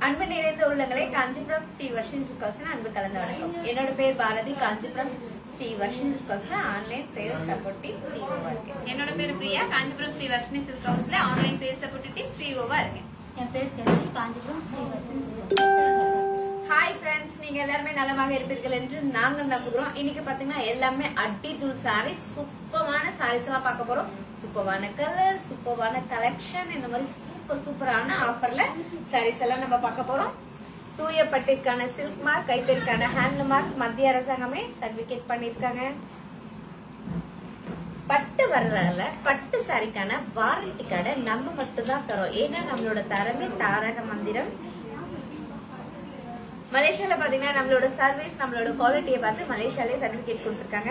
அன்பு நிறைந்த உள்ளங்களை காஞ்சிபுரம் ஸ்ரீ வர்ஷின் சில்காஸ்ல அன்பு கலந்த வணக்கம் என்னோட பேர் பாரதி காஞ்சிபுரம் ஸ்ரீ வர்ஷின் சில்காஸ்ல ஆன்லைன் சேல்ஸ் சப்போர்ட்டிங் சிஓவா இருக்கேன் என்னோட பேரு பிரியா காஞ்சிபுரம் ஸ்ரீ வர்ஷினி சில்க் ஹவுஸ்ல ஆன்லைன் சேல்ஸ் சப்போர்ட் டீம் சிஓவா இருக்கேன் என் பேர் செல்வி காஞ்சிபுரம் ஸ்ரீ வர்ஷன் ஹாய் ஃப்ரெண்ட்ஸ் நீங்க எல்லாருமே நலமாக இருப்பீர்கள் என்று நாங்க நம்புகிறோம் இன்னைக்கு பாத்தீங்கன்னா எல்லாமே அட்டி தூள் சாரி சூப்பரான சாரீஸ் எல்லாம் பார்க்க போறோம் சூப்பரான கலர் சூப்பரான கலெக்ஷன் இந்த மாதிரி சூப்பர் சூப்பரான ஆஃபர்ல சாரீஸ் எல்லாம் நம்ம பார்க்க போறோம் தூய பட்டிற்கான சில்க் மார்க் கைத்தறிக்கான ஹேண்ட் மார்க் மத்திய அரசாங்கமே சர்டிபிகேட் பண்ணிருக்காங்க பட்டு வர்றதால பட்டு சாரிக்கான வாரண்டி கார்டை நம்ம மட்டும் தான் தரோம் ஏன்னா நம்மளோட தரமே தாரக மந்திரம் மலேசியால பாத்தீங்கன்னா நம்மளோட சர்வீஸ் நம்மளோட குவாலிட்டியை பார்த்து மலேசியாலே சர்டிபிகேட் கொடுத்துருக்காங்க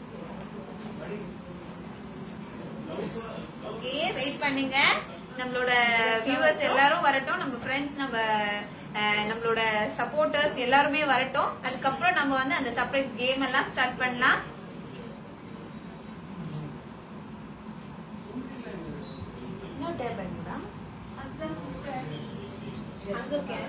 ஓகே வெயிட் பண்ணுங்க நம்மளோட வியூவர்ஸ் எல்லாரும் வரட்டும் நம்ம ஃப்ரெண்ட்ஸ் நம்ம அஹ், நம்மளோட சப்போர்ட்டர்ஸ் எல்லாருமே வரட்டும் அதுக்கப்புறம் நம்ம வந்து அந்த சர்ப்ரைஸ் கேம் எல்லாம் ஸ்டார்ட் பண்ணலாம் இன்னும் டேப் பண்ணுங்களா அங்க இருக்கேன்.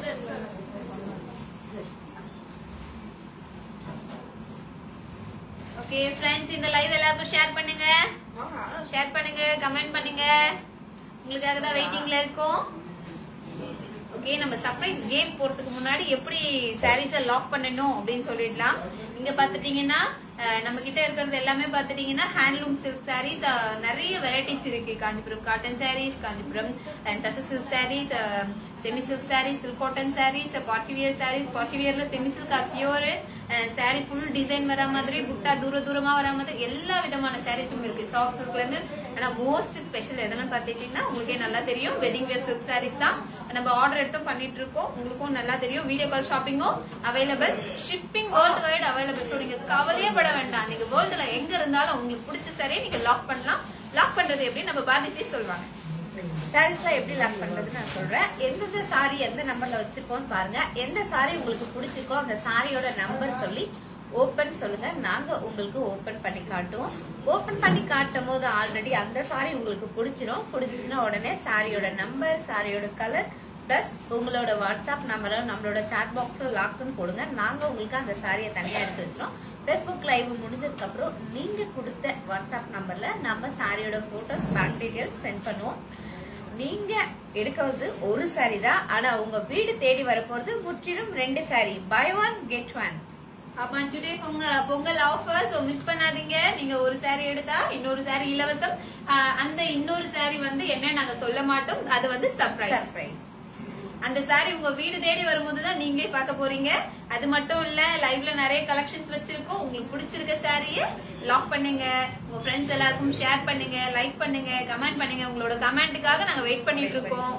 ஓகே ஃப்ரெண்ட்ஸ் இந்த லைவ் எல்லாருக்கும் ஷேர் பண்ணுங்க ஷேர் பண்ணுங்க கமெண்ட் பண்ணுங்க உங்களுக்காக தான் வெயிட்டிங்ல இருக்கோம் ஓகே நம்ம சர்ப்ரைஸ் கேம் போறதுக்கு முன்னாடி எப்படி சாரீஸ லாக் பண்ணணும் அப்படின்னு சொல்லிடலாம் இங்க பாத்துட்டீங்கன்னா அஹ், நம்ம கிட்ட இருக்கிறது எல்லாமே பாத்துட்டீங்கன்னா ஹேண்ட்லூம் சில்க் சாரீஸ் நிறைய வெரைட்டிஸ் இருக்கு காஞ்சிபுரம் காட்டன் சாரீஸ் காஞ்சிபுரம் தச silk sarees semi silk sarees silk cotton sarees party wear sarees party வியர்ல semi silk pure saree full design வர மாதிரி புட்டா தூர தூரமா வர மாதிரி எல்லா விதமான சாரீஸும் இருக்கு சாஃப்ட் சில்க்ல இருந்து ஆனா மோஸ்ட் ஸ்பெஷல் எதெல்லாம் பாத்துட்டீங்கன்னா உங்களுக்கே நல்லா தெரியும் வெட்டிங் வேர் சில்க் சாரீஸ் தான் நம்ம ஆர்டர் எடுத்தும் பண்ணிட்டு இருக்கோம் உங்களுக்கும் நல்லா தெரியும் வீடியோ கால் ஷாப்பிங்கும் available shipping world wide available so நீங்க கவலையே பட வேண்டாம் நீங்க வேர்ல்டுல எங்க இருந்தாலும் உங்களுக்கு பிடிச்ச சாரியை நீங்க லாக் பண்ணலாம் லாக் பண்றது எப்படி நம்ம பாதிசி சொல்லுவாங்க சாரீஸ்லாம் எப்படி லாக் பண்றதுன்னு நான் சொல்றேன் எந்தெந்த சாரி எந்த நம்பர்ல வச்சிருக்கோம்னு பாருங்க எந்த சாரி உங்களுக்கு பிடிச்சிருக்கோ அந்த சாரியோட நம்பர் சொல்லி ஓபன் சொல்லுங்க நாங்க உங்களுக்கு ஓபன் பண்ணி காட்டுவோம் ஓபன் பண்ணி காட்டும் போது ஆல்ரெடி அந்த சாரி உங்களுக்கு பிடிச்சிரும் பிடிச்சிச்சுன்னா உடனே சாரியோட நம்பர் சாரியோட கலர் பிளஸ் உங்களோட வாட்ஸ்அப் நம்பரை நம்மளோட சாட் பாக்ஸ்ல லாக்னு போடுங்க நாங்க உங்களுக்கு அந்த சாரியை தனியா எடுத்து வச்சிரும் ஃபேஸ்புக் லைவ் முடிஞ்சதுக்கு அப்புறம் நீங்க கொடுத்த வாட்ஸ்அப் நம்பர்ல நம்ம சாரியோட போட்டோஸ் பேங்க் டீடைல்ஸ் சென்ட் பண்ணுவோம் நீங்க எடுக்கிறது ஒரு சாரி தான் ஆனா உங்க வீடு தேடி வரப்போறது முற்றிலும் ரெண்டு saree buy one get one ஆமா டுடே பொங்க பொங்கல் ஆஃபர் சோ மிஸ் பண்ணாதீங்க நீங்க ஒரு saree எடுத்தா இன்னொரு saree இலவசம் ஆஹ் அந்த இன்னொரு saree வந்து என்ன நாங்க சொல்ல மாட்டோம் அது வந்து சர்ப்ரைஸ் சர்ப்ரைஸ் அந்த saree உங்க வீடு தேடி வரும்போது தான் நீங்களே பார்க்க போறீங்க அது மட்டும் இல்ல லைவ்ல நிறைய கலெக்ஷன்ஸ் வச்சிருக்கோம் உங்களுக்கு பிடிச்சிருக்க சாரியை லாக் பண்ணுங்க உங்க ஃப்ரெண்ட்ஸ் எல்லாருக்கும் ஷேர் பண்ணுங்க லைக் பண்ணுங்க கமெண்ட் பண்ணுங்க உங்களோட கமெண்ட்டுக்காக நாங்க வெயிட் பண்ணிட்டு இருக்கோம்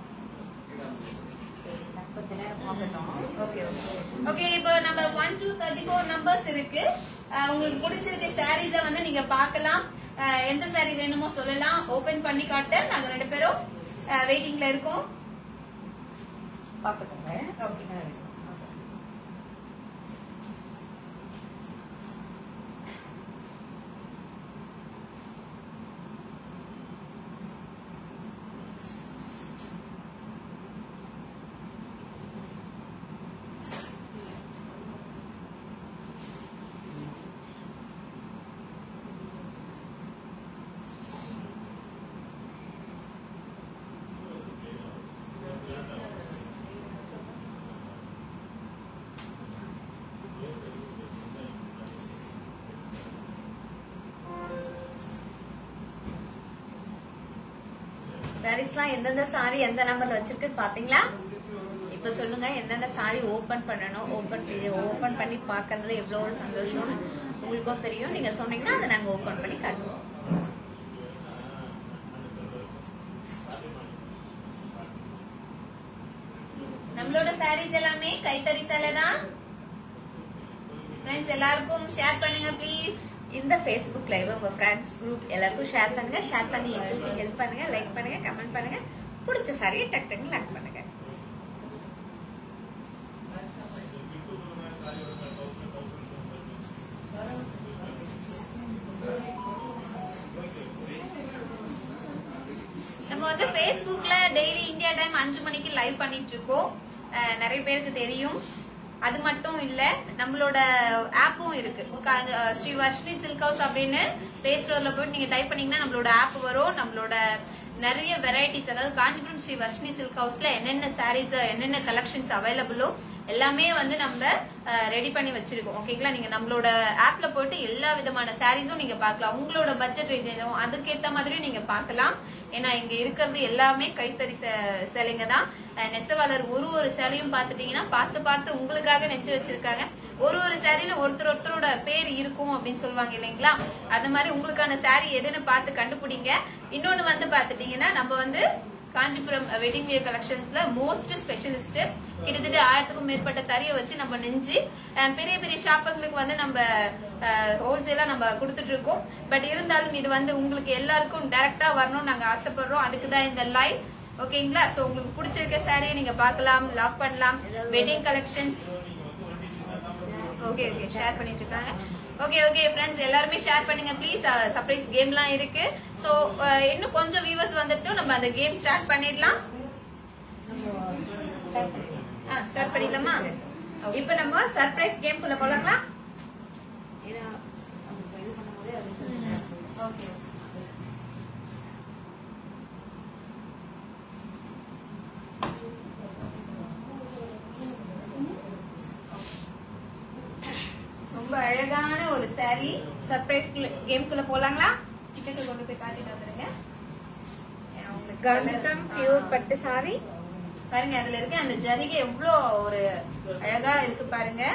கொஞ்ச நேரம் பார்க்கட்டும் ஓகே ஓகே ஓகே இப்போ நம்ம one two thirty four numbers இருக்கு அஹ் உங்களுக்கு பிடிச்சிருக்க சாரீஸ வந்து நீங்க பார்க்கலாம் அஹ் எந்த சாரி வேணுமோ சொல்லலாம் ஓபன் பண்ணி காட்ட நாங்க ரெண்டு பேரும் வெயிட்டிங்ல இருக்கோம் பார்க்கட்டும் சாரீஸ்லாம் எந்தெந்த சாரி எந்த நம்பர்ல வச்சிருக்குன்னு பாத்தீங்களா இப்ப சொல்லுங்க என்னென்ன சாரி ஓபன் பண்ணணும் ஓபன் ஓபன் பண்ணி பாக்குறதுல எவ்வளவு ஒரு சந்தோஷம் உங்களுக்கும் தெரியும் நீங்க சொன்னீங்கன்னா அதை நாங்க ஓபன் பண்ணி காட்டுவோம் நம்மளோட சாரீஸ் எல்லாமே கைத்தறி சேலை தான் ஃப்ரெண்ட்ஸ் எல்லாருக்கும் ஷேர் பண்ணுங்க ப்ளீஸ் இந்த ஃபேஸ்புக் லைவ் உங்க ஃப்ரெண்ட்ஸ் குரூப் எல்லாருக்கும் ஷேர் பண்ணுங்க ஷேர் பண்ணி எங்களுக்கு ஹெல்ப் பண்ணுங்க லைக் பண்ணுங்க கமெண்ட் பண்ணுங்க பிடிச்ச சாரியை டக் டக்குன்னு லைக் பண்ணுங்க நம்ம வந்து Facebookல டெய்லி இந்தியா டைம் அஞ்சு மணிக்கு லைவ் பண்ணிட்டு இருக்கோம் அஹ், நிறைய பேருக்கு தெரியும் அது மட்டும் இல்ல நம்மளோட ஆப்பும் இருக்கு கா- அஹ், ஸ்ரீ வர்ஷினி சில்க் ஹவுஸ் அப்படின்னு பிளே ஸ்டோர்ல போயிட்டு நீங்க டைப் பண்ணீங்கன்னா நம்மளோட ஆப் வரும் நம்மளோட நிறைய வெரைட்டிஸ் அதாவது காஞ்சிபுரம் ஸ்ரீ வர்ஷினி சில்க் ஹவுஸ்ல என்னென்ன சாரீஸ் என்னென்ன கலெக்ஷன்ஸ் அவைலபிளோ எல்லாமே வந்து நம்ம ரெடி பண்ணி வச்சிருக்கோம் ஓகேங்களா நீங்க நம்மளோட ஆப்ல போயிட்டு எல்லா விதமான சாரீஸும் நீங்க பார்க்கலாம் உங்களோட பட்ஜெட் ரேஞ்சும் அதுக்கேத்த மாதிரி நீங்க பார்க்கலாம் ஏன்னா இங்க இருக்கிறது எல்லாமே கைத்தறி சே- சேலைங்க தான் அஹ் நெசவாளர் ஒரு ஒரு சேலையும் பார்த்துட்டீங்கன்னா பார்த்து பார்த்து உங்களுக்காக நெஞ்சு வச்சிருக்காங்க ஒரு ஒரு சேரீல ஒருத்தர் ஒருத்தரோட பேர் இருக்கும் அப்படின்னு சொல்லுவாங்க இல்லைங்களா அது மாதிரி உங்களுக்கான சாரி எதுன்னு பார்த்து கண்டுபிடிங்க இன்னொன்னு வந்து பார்த்துட்டீங்கன்னா நம்ம வந்து காஞ்சிபுரம் வெட்டிங் வியர் கலெக்ஷன்ஸ்ல மோஸ்ட் ஸ்பெஷலிஸ்ட் கிட்டத்தட்ட ஆயிரத்துக்கும் மேற்பட்ட தறிய வச்சு நம்ம நெஞ்சு அஹ், பெரிய பெரிய ஷாப்புங்களுக்கு வந்து நம்ம ஹோல்சேலா நம்ம கொடுத்துட்டு இருக்கோம் பட் இருந்தாலும் இது வந்து உங்களுக்கு எல்லாருக்கும் டைரக்டா வரணும்னு நாங்க ஆசைப்படுறோம் அதுக்கு தான் இந்த லைவ் ஓகேங்களா சோ உங்களுக்கு பிடிச்சிருக்க சாரியை நீங்க பார்க்கலாம் லாக் பண்ணலாம் wedding collections okay okay share பண்ணிட்டு இருக்காங்க ஓகே ஓகே ஃப்ரெண்ட்ஸ் எல்லாருமே ஷேர் பண்ணுங்க ப்ளீஸ் சர்ப்ரைஸ் கேம்லாம் இருக்கு சோ இன்னும் கொஞ்சம் வியூவர்ஸ் வந்துட்டு நம்ம அந்த கேம் ஸ்டார்ட் பண்ணிடலாம் ஆ ஸ்டார்ட் பண்ணிடலாமா இப்ப நம்ம சர்ப்ரைஸ் கேம் குள்ள போலாங்களா ஏன்னா, நம்ம இது பண்ணும்போதே அது ஓகே ரொம்ப அழகான ஒரு saree சர்ப்ரைஸ் கேம் குள்ள போலாங்களா கிட்டக்க கொண்டு போய் காட்டிட்டு வந்துருங்க ஏன் உங்களுக்கு காஞ்சிபுரம் colour- பியூர் ஆ. பட்டு சாரி பாருங்க அதுல இருக்க அந்த ஜரிகை எவ்வளோ ஒரு அழகா இருக்கு பாருங்க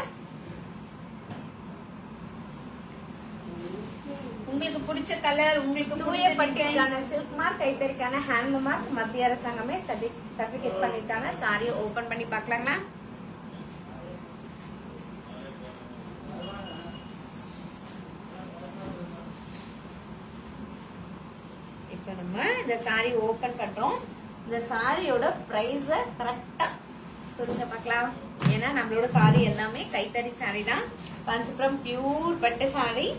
உங்களுக்கு பிடிச்ச கலர் உங்களுக்கு தூய பிடிச்ச design. பட்டிக்கான சில்க் மார்க் கைத்தறிக்கான ஹேண்ட் மார்க் மத்திய அரசாங்கமே சர்டிபிகேட் பண்ணிருக்காங்க சாரியை ஓபன் பண்ணி பார்க்கலாங்களா இப்ப நம்ம இந்த சாரி ஓபன் பண்றோம் இந்த சாரியோட பிரைஸ கரெக்டா சொல்லுங்க பார்க்கலாம் ஏன்னா நம்மளோட சாரி எல்லாமே கைத்தறி சாரி தான் காஞ்சிபுரம் பியூர் பட்டு சாரி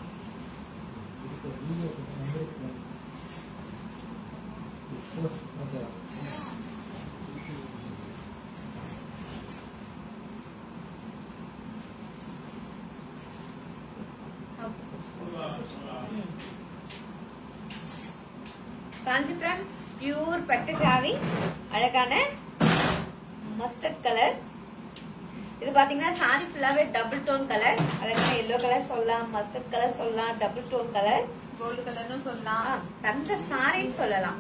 காஞ்சிபுரம் பியூர் பட்டு சாரி அழகான மஸ்டர்ட் கலர் இது பாத்தீங்கன்னா சாரி ஃபுல்லாவே டபுள் டோன் கலர் அழகான எல்லோ கலர் சொல்லலாம் மஸ்டர்ட் கலர் சொல்லலாம் டபுள் டோன் கலர் கோல்டு கலர்னு சொல்லலாம் தந்த சாரின்னு சொல்லலாம்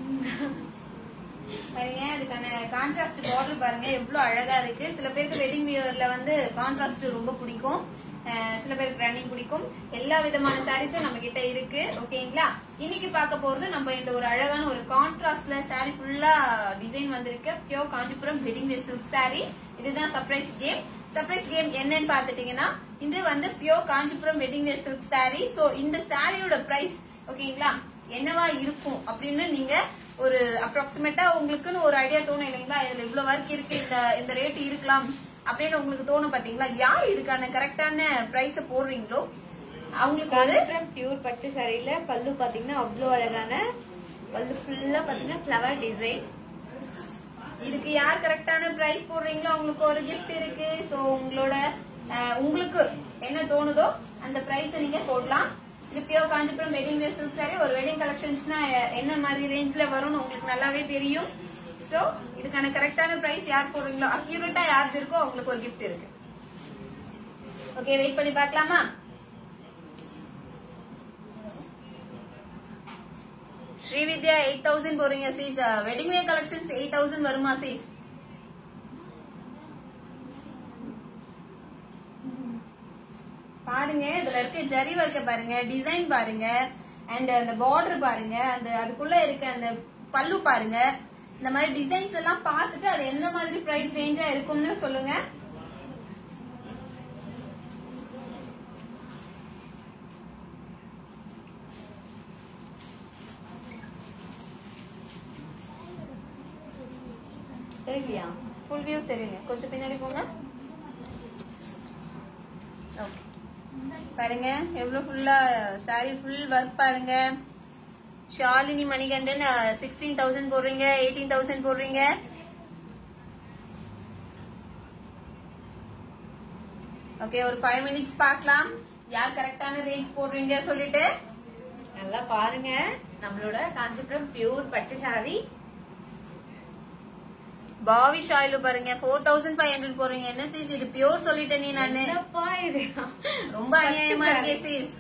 பாருங்க அதுக்கான கான்ட்ராஸ்ட் பார்டர் பாருங்க எவ்வளவு அழகா இருக்கு சில பேருக்கு வெட்டிங் வியர்ல வந்து கான்ட்ராஸ்ட் ரொம்ப பிடிக்கும் அஹ் சில பேருக்கு ரன்னிங் பிடிக்கும் எல்லா விதமான சாரீஸும் நம்ம கிட்ட இருக்கு ஓகேங்களா இன்னைக்கு பார்க்க போறது நம்ம இந்த ஒரு அழகான ஒரு கான்ட்ராஸ்ட்ல saree ஃபுல்லா டிசைன் வந்திருக்கு pure Kanchipuram wedding wear silk saree இதுதான் சர்ப்ரைஸ் கேம் சர்ப்ரைஸ் கேம் என்னன்னு பாத்துட்டீங்கன்னா இது வந்து பியோர் Kanchipuram wedding wear silk saree so இந்த சாரியோட பிரைஸ் ஓகேங்களா என்னவா இருக்கும் அப்படின்னு நீங்க ஒரு அப்ராக்சிமேட்டா உங்களுக்குன்னு ஒரு ஐடியா தோணும் இல்லைங்களா இதுல இவ்வளவு ஒர்க் இருக்கு இந்த இந்த ரேட் இருக்கலாம் அப்படின்னு உங்களுக்கு தோணும் பாத்தீங்களா யார் இதுக்கான கரெக்டான பிரைஸ் போடுறீங்களோ அவங்களுக்கு வந்து காஞ்சிபுரம் பியூர் பட்டு சாரியில பல்லு பாத்தீங்கன்னா அவ்வளோ அழகான பல்லு ஃபுல்லா பாத்தீங்கன்னா ஃபிளவர் டிசைன் இதுக்கு யார் கரெக்டான பிரைஸ் போடுறீங்களோ அவங்களுக்கு ஒரு gift இருக்கு சோ உங்களோட அஹ், உங்களுக்கு என்ன தோணுதோ அந்த பிரைஸ் நீங்க போடலாம் இது pure Kanchipuram wedding wear silk saree ஒரு வெட்டிங் கலெக்ஷன்ஸ்னா என்ன மாதிரி ரேஞ்ச்ல வரும்னு உங்களுக்கு நல்லாவே தெரியும் சோ இதுக்கான கரெக்டான பிரைஸ் யார் போடுறீங்களோ அக்யூரேட்டா யாருக்கு இருக்கோ அவங்களுக்கு ஒரு gift இருக்கு ஓகே வெயிட் பண்ணி பார்க்கலாமா ஸ்ரீவித்யா எயிட் தௌசண்ட் போறீங்க sis wedding wear collections eight thousand வருமா சீஸ் பாருங்க இதுல இருக்க ஜரி ஒர்க்க பாருங்க டிசைன் பாருங்க அண்ட் அந்த பார்டர் பாருங்க அந்த அதுக்குள்ள இருக்க அந்த பல்லு பாருங்க இந்த மாதிரி டிசைன்ஸ் எல்லாம் பார்த்துட்டு அது என்ன மாதிரி பிரைஸ் ரேஞ்சா இருக்கும்னு சொல்லுங்க தெரியலையா ஃபுல் வியூ தெரியல கொஞ்சம் பின்னாடி போங்க Okay. பாருங்க எவ்வளவு ஃபுல்லா saree ஃபுல் ஒர்க் பாருங்க ஷாலினி மணிகண்டன் சிக்ஸ்டீன் தௌசண்ட் போடுறீங்க எயிட்டீன் தௌசண்ட் போடுறீங்க ஓகே ஒரு ஃபைவ் மினிட்ஸ் பார்க்கலாம் யார் கரெக்டான ரேஞ்ச் போடுறீங்க சொல்லிட்டு நல்லா பாருங்க நம்மளோட காஞ்சிபுரம் பியூர் பட்டு சாரி பாவி ஷாயிலு பாருங்க ஃபோர் தௌசண்ட் ஃபைவ் ஹண்ட்ரட் போடுறீங்க என்ன சீஸ் இது பியூர் சொல்லிட்டேன் நீ நானு என்னப்பா இது ரொம்ப அநியாயமா இருக்கே sis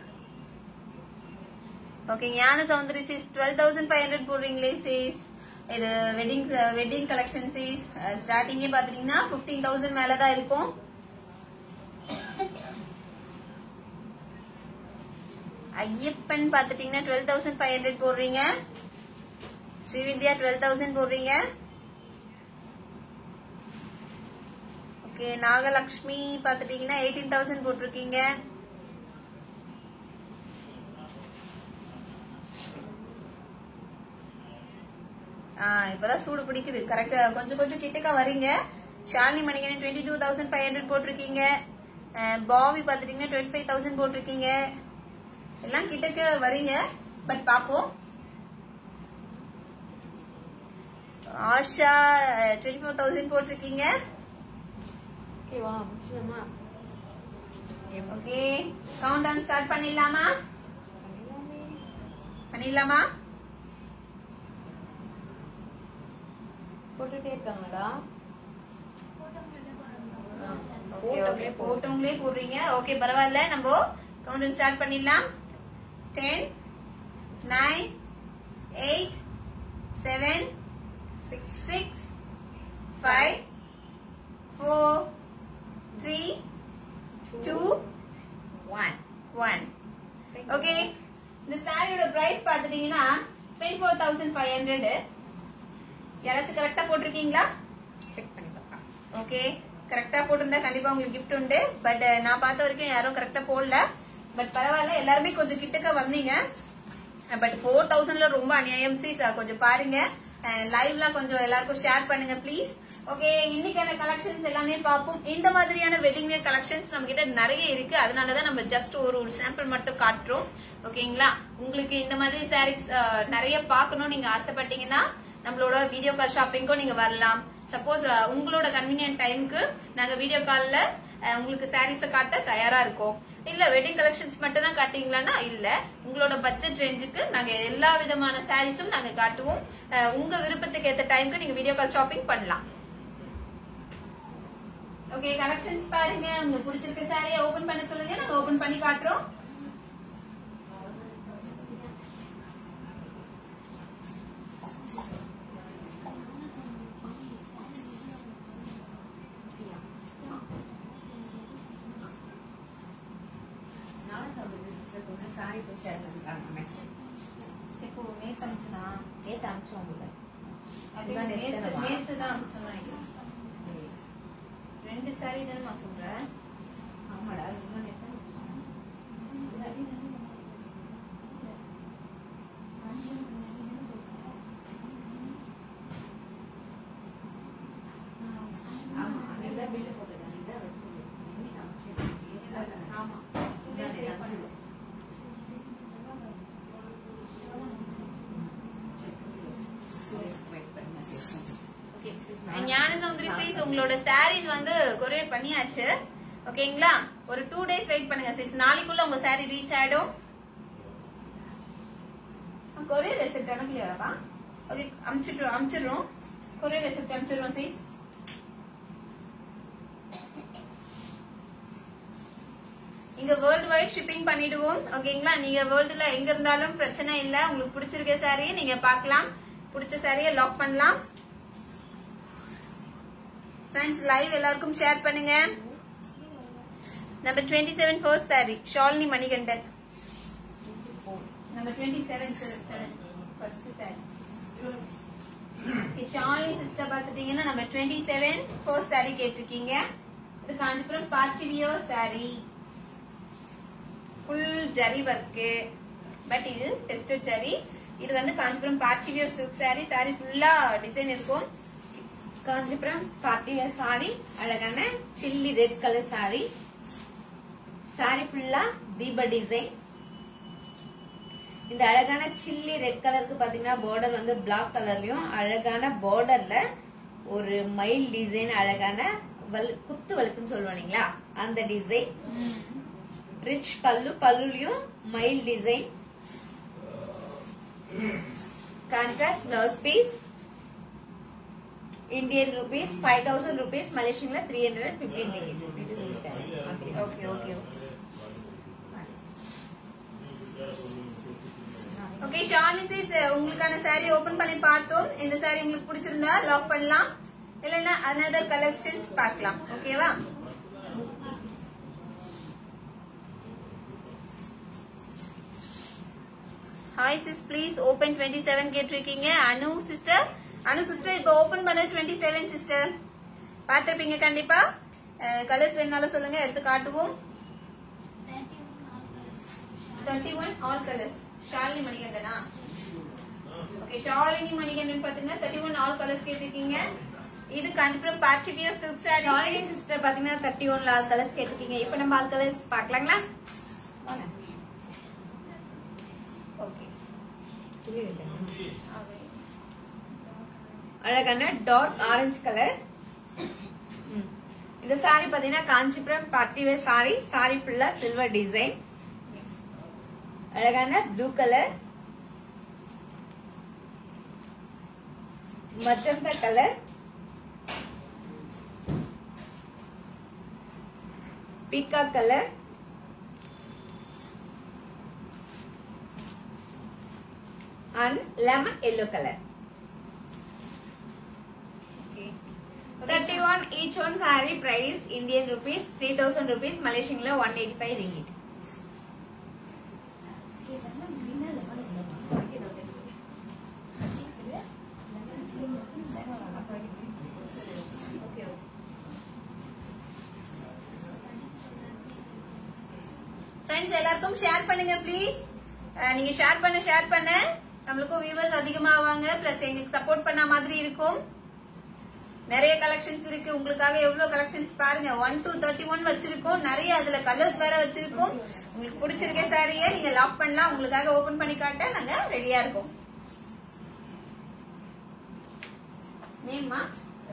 okay Gnana Soundari sis twelve thousand five hundred போடுறீங்களே சீஸ் இது வெட்டிங் வெட்டிங் கலெக்ஷன் சீஸ் ஸ்டார்டிங்கே பாத்தீங்கன்னா பிப்டீன் தௌசண்ட் மேலதான் இருக்கும் ஐயப்பன் பாத்துட்டீங்கன்னா டுவெல் தௌசண்ட் ஃபைவ் ஹண்ட்ரட் போடுறீங்க ஸ்ரீவித்யா டுவெல் தௌசண்ட் போடுறீங்க ஓகே நாகலக்ஷ்மி பாத்துட்டீங்கன்னா எயிட்டீன் தௌசண்ட் போட்டிருக்கீங்க ஆ, இப்பதான் சூடு பிடிக்குது கரெக்டா கொஞ்சம் கொஞ்சம் கிட்டக்க வரீங்க Shalini Manikan twenty two thousand five hundred போட்டிருக்கீங்க அஹ், பாவி பாத்துட்டீங்கன்னா டுவெண்ட்டி ஃபைவ் தௌசண்ட் போட்டிருக்கீங்க எல்லாம் கிட்டக்க வரீங்க பட் பாப்போம் ஆஷா டுவெண்ட்டி ஃபோர் தௌசண்ட் போட்டிருக்கீங்க ஓகேவா முடிச்சிடமா ஓகே கவுண்ட் டவுன் ஸ்டார்ட் பண்ணிடலாமா பண்ணிடலாமா போட்டுட்டே இருக்காங்களா ஓகே ஓகே போட்டவங்களே போடுறீங்க ஓகே பரவாயில்ல நம்ம கவுண்ட் ஸ்டார்ட் பண்ணிடலாம் ten nine eight seven six six five four three two one one okay இந்த சாரியோட பிரைஸ் பாத்துட்டீங்கன்னா twenty four thousand five hundred யாராச்சும் கரெக்டா போட்டிருக்கீங்களா செக் பண்ணி பார்க்கலாம் ஓகே கரெக்டா போட்டிருந்தா கண்டிப்பா உங்களுக்கு gift உண்டு பட் நான் பார்த்த வரைக்கும் யாரும் கரெக்டா போடல பட் பரவாயில்ல எல்லாருமே கொஞ்சம் கிட்டக்க வந்தீங்க பட் ஃபோர் தௌசண்ட்ல ரொம்ப அநியாயம் சீஸ் கொஞ்சம் பாருங்க லைவ்லாம் கொஞ்சம் எல்லாருக்கும் ஷேர் பண்ணுங்க ப்ளீஸ் ஓகே இன்னைக்கான கலெக்ஷன்ஸ் எல்லாமே பார்ப்போம் இந்த மாதிரியான வெட்டிங் வேர் கலெக்ஷன்ஸ் நம்ம கிட்ட நிறைய இருக்கு அதனாலதான் நம்ம ஜஸ்ட் ஒரு ஒரு சாம்பிள் மட்டும் காட்டுறோம் ஓகேங்களா உங்களுக்கு இந்த மாதிரி சாரீஸ் நிறைய பார்க்கணும் நீங்க ஆசைப்பட்டீங்கன்னா நம்மளோட வீடியோ கால் ஷாப்பிங்க்கும் நீங்க வரலாம் சப்போஸ் உங்களோட கன்வீனியன்ட் டைமுக்கு நாங்க வீடியோ கால்ல உங்களுக்கு சாரீஸ காட்ட தயாரா இருக்கோம் இல்ல வெட்டிங் கலெக்ஷன்ஸ் மட்டும் தான் காட்டுவீங்களான்னா இல்ல உங்களோட பட்ஜெட் ரேஞ்சுக்கு நாங்க எல்லா விதமான சாரீஸும் நாங்க காட்டுவோம் அஹ், உங்க விருப்பத்துக்கு ஏத்த டைம்க்கு நீங்க வீடியோ கால் ஷாப்பிங் பண்ணலாம் ஓகே கலெக்ஷன்ஸ் பாருங்க உங்களுக்கு பிடிச்சிருக்க சாரியை ஓபன் பண்ண சொல்லுங்க நாங்க ஓபன் பண்ணி காட்டுறோம் நானும் சொல்றது சிஸ்டர் கொஞ்சம் சாரி போய் ஷேர் பண்ணிருக்காங்க இப்போ நேத்து அமிச்சனா நேற்று அனுப்பிச்சோம் உங்களுக்கு நேத்து நேத்து தான் அமிச்சோம் நினைக்கிறேன் ரெண்டு சாரி தானே நான் சொல்றேன் ஆமாடா இன்னும் நேற்று அனுப்பிச்சோம் இல்லாட்டி தானே ஆமா அன்னைக்கு வீட்டு போட்டுருக்காங்க இதான் வச்சிருக்கேன் இன்னைக்கு அனுப்பிச்சேன் ஆமா நேற்று அனுப்பிச்சது வெயிட் பண்ணி ஞான சௌந்தரி சைஸ் உங்களோட சாரீஸ் வந்து கொரியர் பண்ணியாச்சு ஓகேங்களா ஒரு டூ டேஸ் வெயிட் பண்ணுங்க சைஸ் நாளைக்குள்ள உங்க சாரி ரீச் ஆயிடும் கொரியர் ரெசிப்ட் அனுப்பலையாப்பா ஓகே அனுப்பிச்சிட்டு அனுப்பிச்சிடுறோம் கொரியர் ரெசிப்ட் அனுப்பிச்சிடுறோம் சைஸ் இங்க வேர்ல்டு வைட் ஷிப்பிங் பண்ணிடுவோம் ஓகேங்களா நீங்க வேர்ல்டுல எங்க இருந்தாலும் பிரச்சனை இல்ல உங்களுக்கு பிடிச்சிருக்க சாரியை நீங்க பார்க்கலாம் பிடிச்ச சாரியை லாக் பண்ணலாம் ஃப்ரெண்ட்ஸ் லைவ் எல்லாருக்கும் ஷேர் பண்ணுங்க number twenty seven first saree Shalini Manikandan number twenty seven first saree Shalini sister பார்த்துட்டீங்கன்னா நம்ம டுவெண்ட்டி செவன் ஃபர்ஸ்ட் சாரி கேட்டிருக்கீங்க இது காஞ்சிபுரம் பாச்சிவியோ saree full zari work but இது டெஸ்டட் ஜரி இது வந்து காஞ்சிபுரம் பாச்சிவியோ சில்க் சாரி சாரி ஃபுல்லா டிசைன் இருக்கும் காஞ்சிபுரம் பார்ட்டி வேர் சாரி அழகான chilli red colour sorry sorry ஃபுல்லா தீப டிசைன் இந்த அழகான சில்லி ரெட் கலருக்கு பாத்தீங்கன்னா பார்டர் வந்து பிளாக் கலர்லயும் அழகான பார்டர்ல ஒரு மயில் டிசைன் அழகான வலு குத்து வலுப்புன்னு சொல்லுவோம் இல்லைங்களா அந்த டிசைன் ரிச் பல்லு பல்லுலயும் மைல் design contrast blouse piece Indian rupees five thousand rupees மலேசியன்ல three hundred fifteen okay okay okay ஷாலிசிஸ் உங்களுக்கான saree ஓபன் பண்ணி பார்த்தோம் இந்த saree உங்களுக்கு பிடிச்சிருந்தா லாக் பண்ணலாம் இல்லைன்னா அனதர் கலெக்ஷன்ஸ் பார்க்கலாம் ஓகேவா hi sis please open twenty seven கேட்டிருக்கீங்க அனு சிஸ்டர் அனு சிஸ்டர் இப்போ ஓபன் பண்ணது டுவெண்ட்டி செவன் சிஸ்டர் பார்த்திருப்பீங்க கண்டிப்பா கலர்ஸ் வேணாலும் சொல்லுங்க எடுத்து காட்டுவோம் thirty one all colours Shalini மணிகண்டனா ஓகே ஷாலினி மணிகண்டன் பாத்தீங்கன்னா தேர்ட்டி ஒன் ஆல் கலர்ஸ் கேட்டிருக்கீங்க இது காஞ்சிபுரம் பாச்சிட்டியோ சில்க் சாரி ஷாலினி சிஸ்டர் பாத்தீங்கன்னா தேர்ட்டி ஒன்ல ஆல் கலர்ஸ் கேட்டிருக்கீங்க இப்போ நம்ம ஆல் கலர்ஸ் பார்க்கலாங்களா வாங்க. ஓகே அழகான டார்க் ஆரஞ்சு கலர் இந்த சாரி பாத்தீங்கன்னா Kanchipuram party wear saree sorry ஃபுல்லா சில்வர் டிசைன் அழகான ப்ளூ கலர் மஜந்தா கலர் பீக்கா colour and lemon yellow colour thirty one each one sorry price Indian rupees three thousand rupees மலேசியன்ல one eighty five ringgit friends எல்லாருக்கும் share பண்ணுங்க please நீங்க share பண்ண share பண்ண நம்மளுக்கும் viewers அதிகமாவாங்க பிளஸ் எங்களுக்கு சப்போர்ட் பண்ண மாதிரி இருக்கும் நிறைய கலெக்ஷன்ஸ் இருக்கு உங்களுக்காக எவ்வளவு கலெக்ஷன்ஸ் பாருங்க ஒன் to தேர்ட்டி ஒன் வச்சிருக்கோம் நிறைய அதுல கலர்ஸ் வேற வச்சிருக்கோம் உங்களுக்கு பிடிச்சிருக்க சாரியை நீங்க லாக் பண்ணலாம் உங்களுக்காக ஓபன் பண்ணி காட்ட நாங்க ரெடியா இருக்கோம் நேம்மா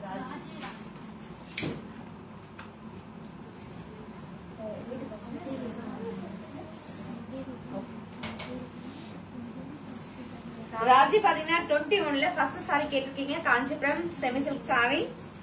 ராஜி பாத்தீங்கன்னா டுவெண்ட்டி ஒன்ல ஃபர்ஸ்ட் சாரி கேட்டிருக்கீங்க Kanchipuram semi silk saree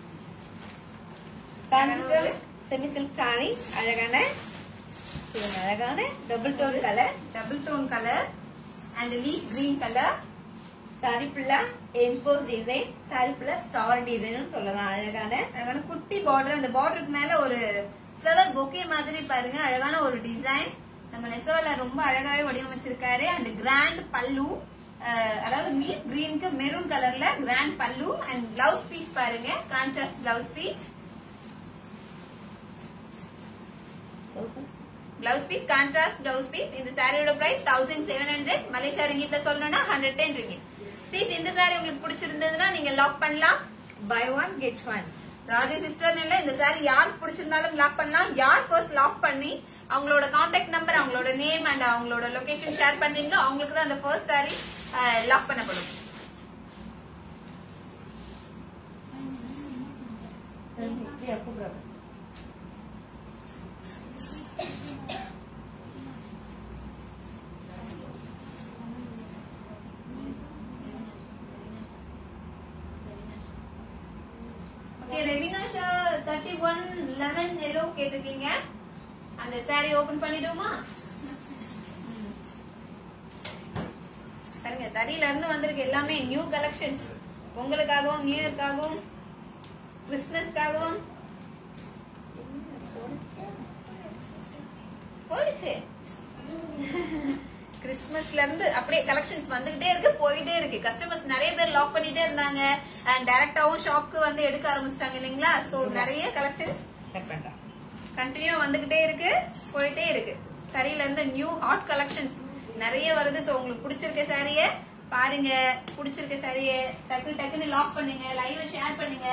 Kanchipuram semi silk saree அழகான இது அழகான double tone colour double tone colour and leaf green colour saree ஃபுல்லா எம்போஸ் டிசைன் சாரி ஃபுல்லா ஸ்டார் டிசைன் சொல்லலாம் அழகான அழகான குட்டி பார்டர் அந்த பார்டருக்கு மேல ஒரு ஃபிளவர் பொக்கே மாதிரி பாருங்க அழகான ஒரு டிசைன் நம்ம நெசவால ரொம்ப அழகாவே வடிவமைச்சிருக்காரு அண்ட் கிராண்ட் பல்லு அஹ், அதாவது லீப் கிரீனுக்கு மெரூன் கலர்ல கிராண்ட் பல்லு அண்ட் பிளவுஸ் பீஸ் பாருங்க contrast blouse piece blouse piece contrast blouse piece இந்த சாரியோட price thousand seven hundred Malaysia ரிங்கிட்ல சொல்லணும்னா ஹண்ட்ரட் டென் ரிங்கிட் சீஸ் இந்த சாரி உங்களுக்கு பிடிச்சிருந்ததுன்னா நீங்க லாக் பண்ணலாம் buy one get one Raju sister இல்ல இந்த சாரி யாருக்கு பிடிச்சிருந்தாலும் லாக் பண்ணலாம் யார் ஃபர்ஸ்ட் லாக் பண்ணி அவங்களோட கான்டாக்ட் நம்பர் அவங்களோட நேம் அண்ட் அவங்களோட லொகேஷன் ஷேர் பண்றீங்களோ அவங்களுக்கு தான் அந்த ஃபர்ஸ்ட் சாரி லாக் பண்ணப்படும் okay Revina thirty one eleven yellow கேட்டிருக்கீங்க அந்த சாரி ஓபன் பண்ணிடுவோமா ம். பாருங்க தறியில இருந்து வந்திருக்கு எல்லாமே நியூ கலெக்ஷன்ஸ் உங்களுக்காகவும் நியூ இயர்க்காகவும் கிறிஸ்துமஸ்க்காகவும் போயிடுச்சு கிறிஸ்துமஸ்ல இருந்து அப்படியே கலெக்ஷன்ஸ் வந்துகிட்டே இருக்கு போயிட்டே இருக்கு கஸ்டமர்ஸ் நிறைய பேர் லாக் பண்ணிட்டே இருந்தாங்க அண்ட் டைரக்டாவும் ஷாப்க்கு வந்து எடுக்க ஆரம்பிச்சிட்டாங்க இல்லைங்களா சோ நிறைய கலெக்ஷன்ஸ் கட் பண்றேன் கண்டினியூ வந்துகிட்டே இருக்கு போயிட்டே இருக்கு தறியில இருந்து நியூ ஹாட் கலெக்ஷன்ஸ் நிறைய வருது சோ உங்களுக்கு பிடிச்சிருக்க சாரிய பாருங்க பிடிச்சிருக்க சாரிய டக்கு டக்குன்னு லாக் பண்ணுங்க லைவ் ஷேர் பண்ணுங்க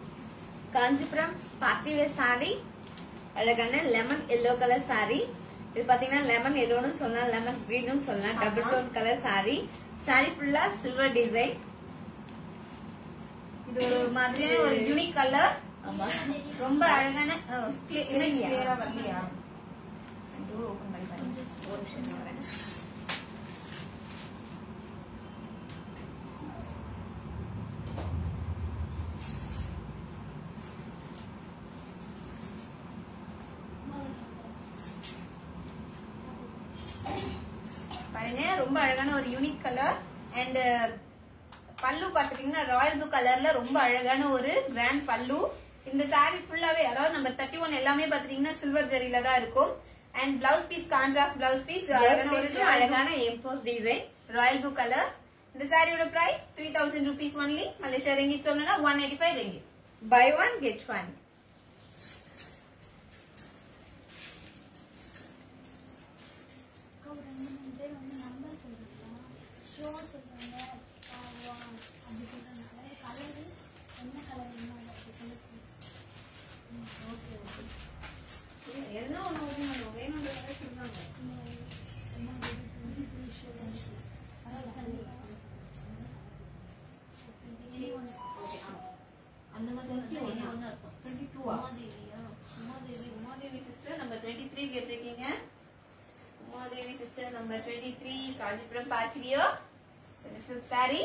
காஞ்சிபுரம் பார்ட்டி வேர் சாரி அழகான லெமன் எல்லோ கலர் சாரி இது பாத்தீங்கன்னா லெமன் எல்லோன்னு சொல்லலாம் லெமன் கிரீனும் சொல்லலாம் double tone colour saree saree ஃபுல்லா சில்வர் டிசைன் இது ஒரு மாதிரியான ஒரு யூனிக் கலர் ஆமா ரொம்ப அழகான கிளியரா வரலையா டோர் ஓபன் பண்ணி பாருங்க ஒரு நிமிஷம் நான் வரேன் பாருங்க ரொம்ப அழகான ஒரு யூனிக் கலர் அண்ட் பல்லு பாத்துட்டீங்கன்னா ராயல் ப்ளூ கலர்ல ரொம்ப அழகான ஒரு கிராண்ட் பல்லு இந்த saree ஃபுல்லாவே அதாவது நம்ம தேர்ட்டி ஒன் எல்லாமே பாத்துட்டீங்கன்னா சில்வர் ஜெரியில தான் இருக்கும் and blouse piece contrast blouse piece அழகான ஒரு அழகான emboss design royal blue colour இந்த சாரியோட price three thousand rupees only Malaysia ringgit சொல்லணும்னா one eighty five ringgit buy one get one ஒரு ரெண்டு மூணு பேர் வந்து நம்பர் சொல்றாங்க ஷோ சொல்றாங்க அப்படி சொல்றாங்க கலரு என்ன கலர் என்ன அப்படி சொல்லி எதுனா ஒண்ணு வேணும்ன்றத சொல்லுவாங்க அந்த மாதிரி டுவெண்ட்டி டூவா Umadevi Umadevi sister number twenty three கேட்டிருக்கீங்க Umadevi sister number twenty three Kanchipuram பாச்சிவியோ சில்க் சாரி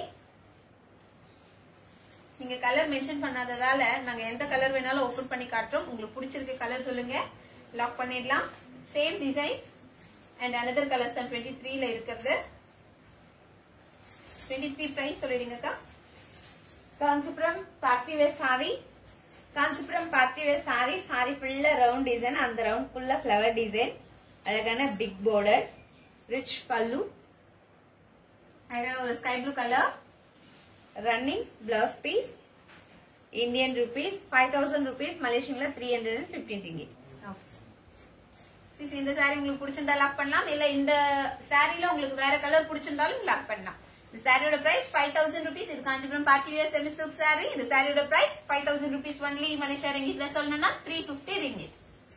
நீங்க கலர் மென்ஷன் பண்ணாததால நாங்க எந்த கலர் வேணாலும் ஓபன் பண்ணி காட்டுறோம் உங்களுக்கு பிடிச்சிருக்க கலர் சொல்லுங்க லாக் பண்ணிடலாம் same design and another colours தான் டுவெண்ட்டி த்ரீல இருக்கிறது டுவெண்ட்டி த்ரீ பிரைஸ் சொல்லிடுங்கக்கா Kanchipuram party wear saree Kanchipuram party wear saree sorry ஃபுல்லா ரவுண்ட் டிசைன் அந்த ரவுண்ட் ஃபுல்லா ஃபிளவர் டிசைன் அழகான பிக் border ரிச் பல்லு அழகா ஒரு sky blue colour running blouse piece Indian rupees five thousand rupees மலேசியன்ல three hundred and fifteen ringgit sis இந்த சாரி உங்களுக்கு பிடிச்சிருந்தா லாக் பண்ணலாம் இல்ல இந்த சாரில உங்களுக்கு வேற கலர் பிடிச்சிருந்தாலும் லாக் பண்ணலாம் இந்த சாரியோட பிரைஸ் ஃபைவ் தௌசண்ட் ருபீஸ் இது Kanchipuram party wear semi silk sorry இந்த சாரியோட price five thousand rupees only Malaysia ரிங்கிட்ல சொல்லணும்னா த்ரீ பிப்டி ரிங்கிட்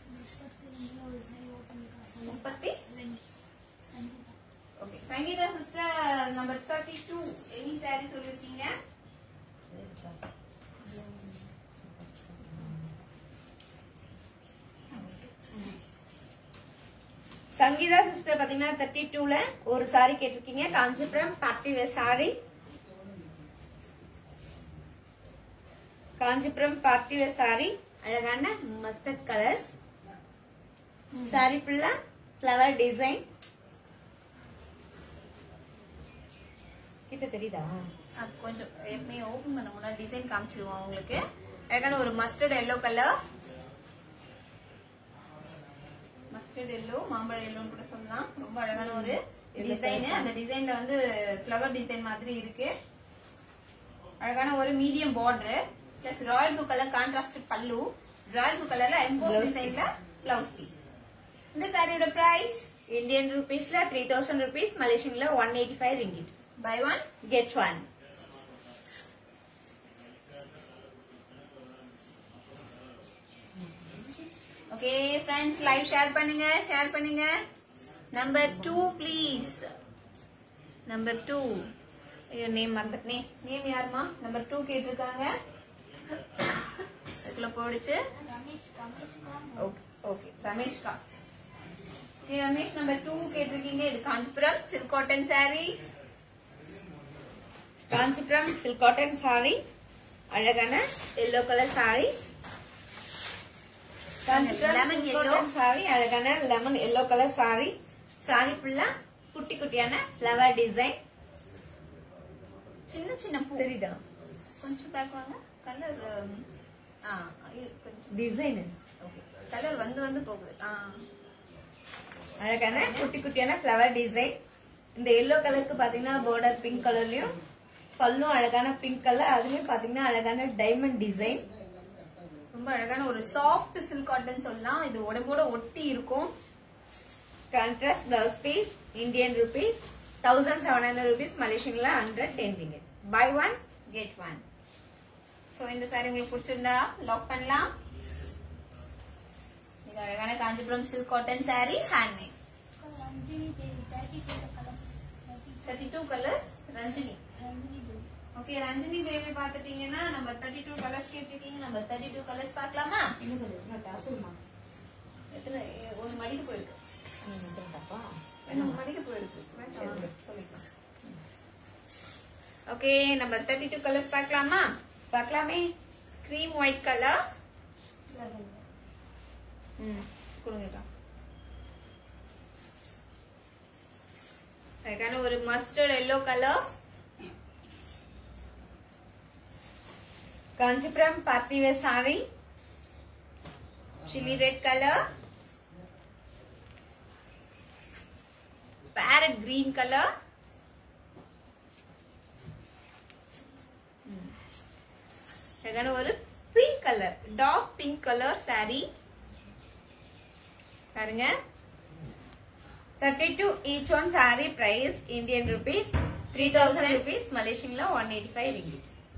முப்பத்தி okay Sangeetha sister number thirty two any saree சொல்லிருக்கீங்க சங்கீதா சிஸ்டர் பாத்தீங்கன்னா தேர்ட்டி டூல ஒரு சாரி கேட்டிருக்கீங்க Kanchipuram party wear saree Kanchipuram party wear sorry அழகான மஸ்டர்ட் கலர் சாரி ஃபுல்லா ஃபிளவர் டிசைன் கிட்ட தெரியுதா அது கொஞ்சம் ஏற்கனவே ஓபன் பண்ண முன்னாடி டிசைன் காமிச்சிருவோம் உங்களுக்கு அழகான ஒரு mustard yellow colour mustard yellow மாம்பழ எல்லோன்னு கூட சொல்லலாம் ரொம்ப அழகான ஒரு Yellow டிசைன் colour. அந்த டிசைன்ல வந்து ஃப்ளவர் டிசைன் மாதிரி இருக்கு அழகான ஒரு medium border plus royal blue colour contrast pallu royal blue கலர்ல எம்போஸ் Blouse டிசைன்ல பிளவுஸ் பீஸ் இந்த சாரியோட பிரைஸ் இந்தியன் ருபீஸ்ல த்ரீ தௌசண்ட் ருபீஸ் மலேசியன்ல one eighty five ringgit buy one get one okay friends live share பண்ணுங்க ஷேர் பண்ணுங்க number two please number two ஐயோ name மறந்துட்டனே நேம் யாருமா நம்பர் டூ கேட்டிருக்காங்க அதுக்குள்ள போயிடுச்சு ரமேஷ் ரமேஷ்கா ஓகே ஓகே ரமேஷ்கா ஓகே ரமேஷ் நம்பர் டூ கேட்டிருக்கீங்க இது Kanchipuram silk cotton saris Kanchipuram silk cotton sorry அழகான yellow colour sari Kanchipuram Lemon silk yellow. cotton sari அழகான lemon yellow colour sorry sorry ஃபுல்லா குட்டி குட்டியான ஃபிளவர் டிசைன் சின்ன சின்ன பூ தெரியுதா கொஞ்சம் பேக் வாங்க கலர் ஆ இது கொஞ்சம் டிசைன் ஓகே கலர் வந்து வந்து போகுது ஆ அழகான குட்டி குட்டியான ஃபிளவர் டிசைன் இந்த எல்லோ கலருக்கு பாத்தீங்கன்னா border பிங்க் கலர்லயும் பல்லும் அழகான பிங்க் கலர் அதுலயும் பாத்தீங்கன்னா அழகான டைமண்ட் டிசைன் ரொம்ப அழகான ஒரு சாஃப்ட் சில்க் காட்டன் சொல்லலாம் இது உடம்போட ஒட்டி இருக்கும் contrast blouse piece Indian rupees thousand seven hundred rupees மலேசியன்ல hundred ten ringgit buy one get one so இந்த சாரி உங்களுக்கு பிடிச்சிருந்தா லாக் பண்ணலாம் இது அழகான Kanchipuram silk cotton sari handmade Ranjini Devi thirty two colours thirty thirty two colours Ranjini Ranjini Devi okay Ranjini Devi பாத்துட்டீங்கன்னா நம்ம தேர்ட்டி டூ கலர்ஸ் கேட்டிருக்கீங்க நம்ம தேர்ட்டி டூ கலர்ஸ் பார்க்கலாமா எத்தனை எ- ஒண்ணு மடிக்கு போயிருக்கு ரெண்டு மடிக்கு போயிருக்கு சொல்லிக்கலாம் ஓகே நம்ம தேர்ட்டி டூ கலர்ஸ் பார்க்கலாமா பார்க்கலாமே க்ரீம் ஒயிட் கலர் ம் கொடுங்கக்கா அதுக்கான ஒரு mustard yellow colour Kanchipuram party wear sari chili red color parrot green color அழகான ஒரு pink colour dark pink colour saree பாருங்க thirty two each one sari price Indian rupees three thousand rupees Malaysian లో one eighty five ringgit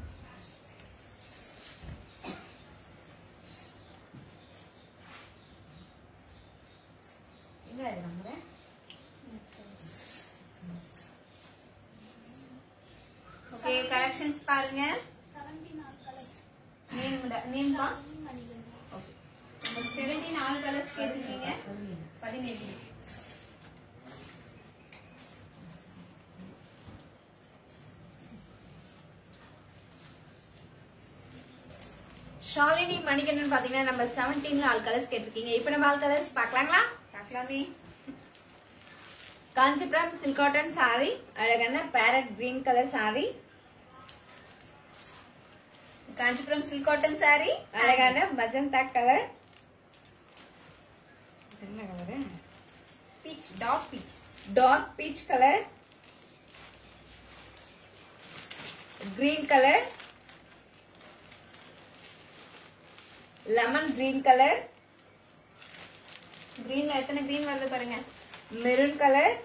okay collections பாருங்க seventeen all colours name name பா Manikandan okay நம்ம seventeen all colours கேட்டிருக்கீங்க பதினேழு ஷாலினி மணிகண்டன் பாத்தீங்கன்னா நம்ம செவன்டீன்ல all colours கேட்டிருக்கீங்க இப்ப நம்ம ஆல் கலர்ஸ் பார்க்கலாங்களா பார்க்கலாமே காஞ்சிபுரம் சில்க் காட்டன் சாரி அழகான parrot green colour sari Kanchipuram silk cotton saree அழகான மஜந்தா கலர் என்ன colour peach dark peach dark peach colour green colour lemon green colour கிரீன்ல எத்தனை கிரீன் வருது பாருங்க maroon colour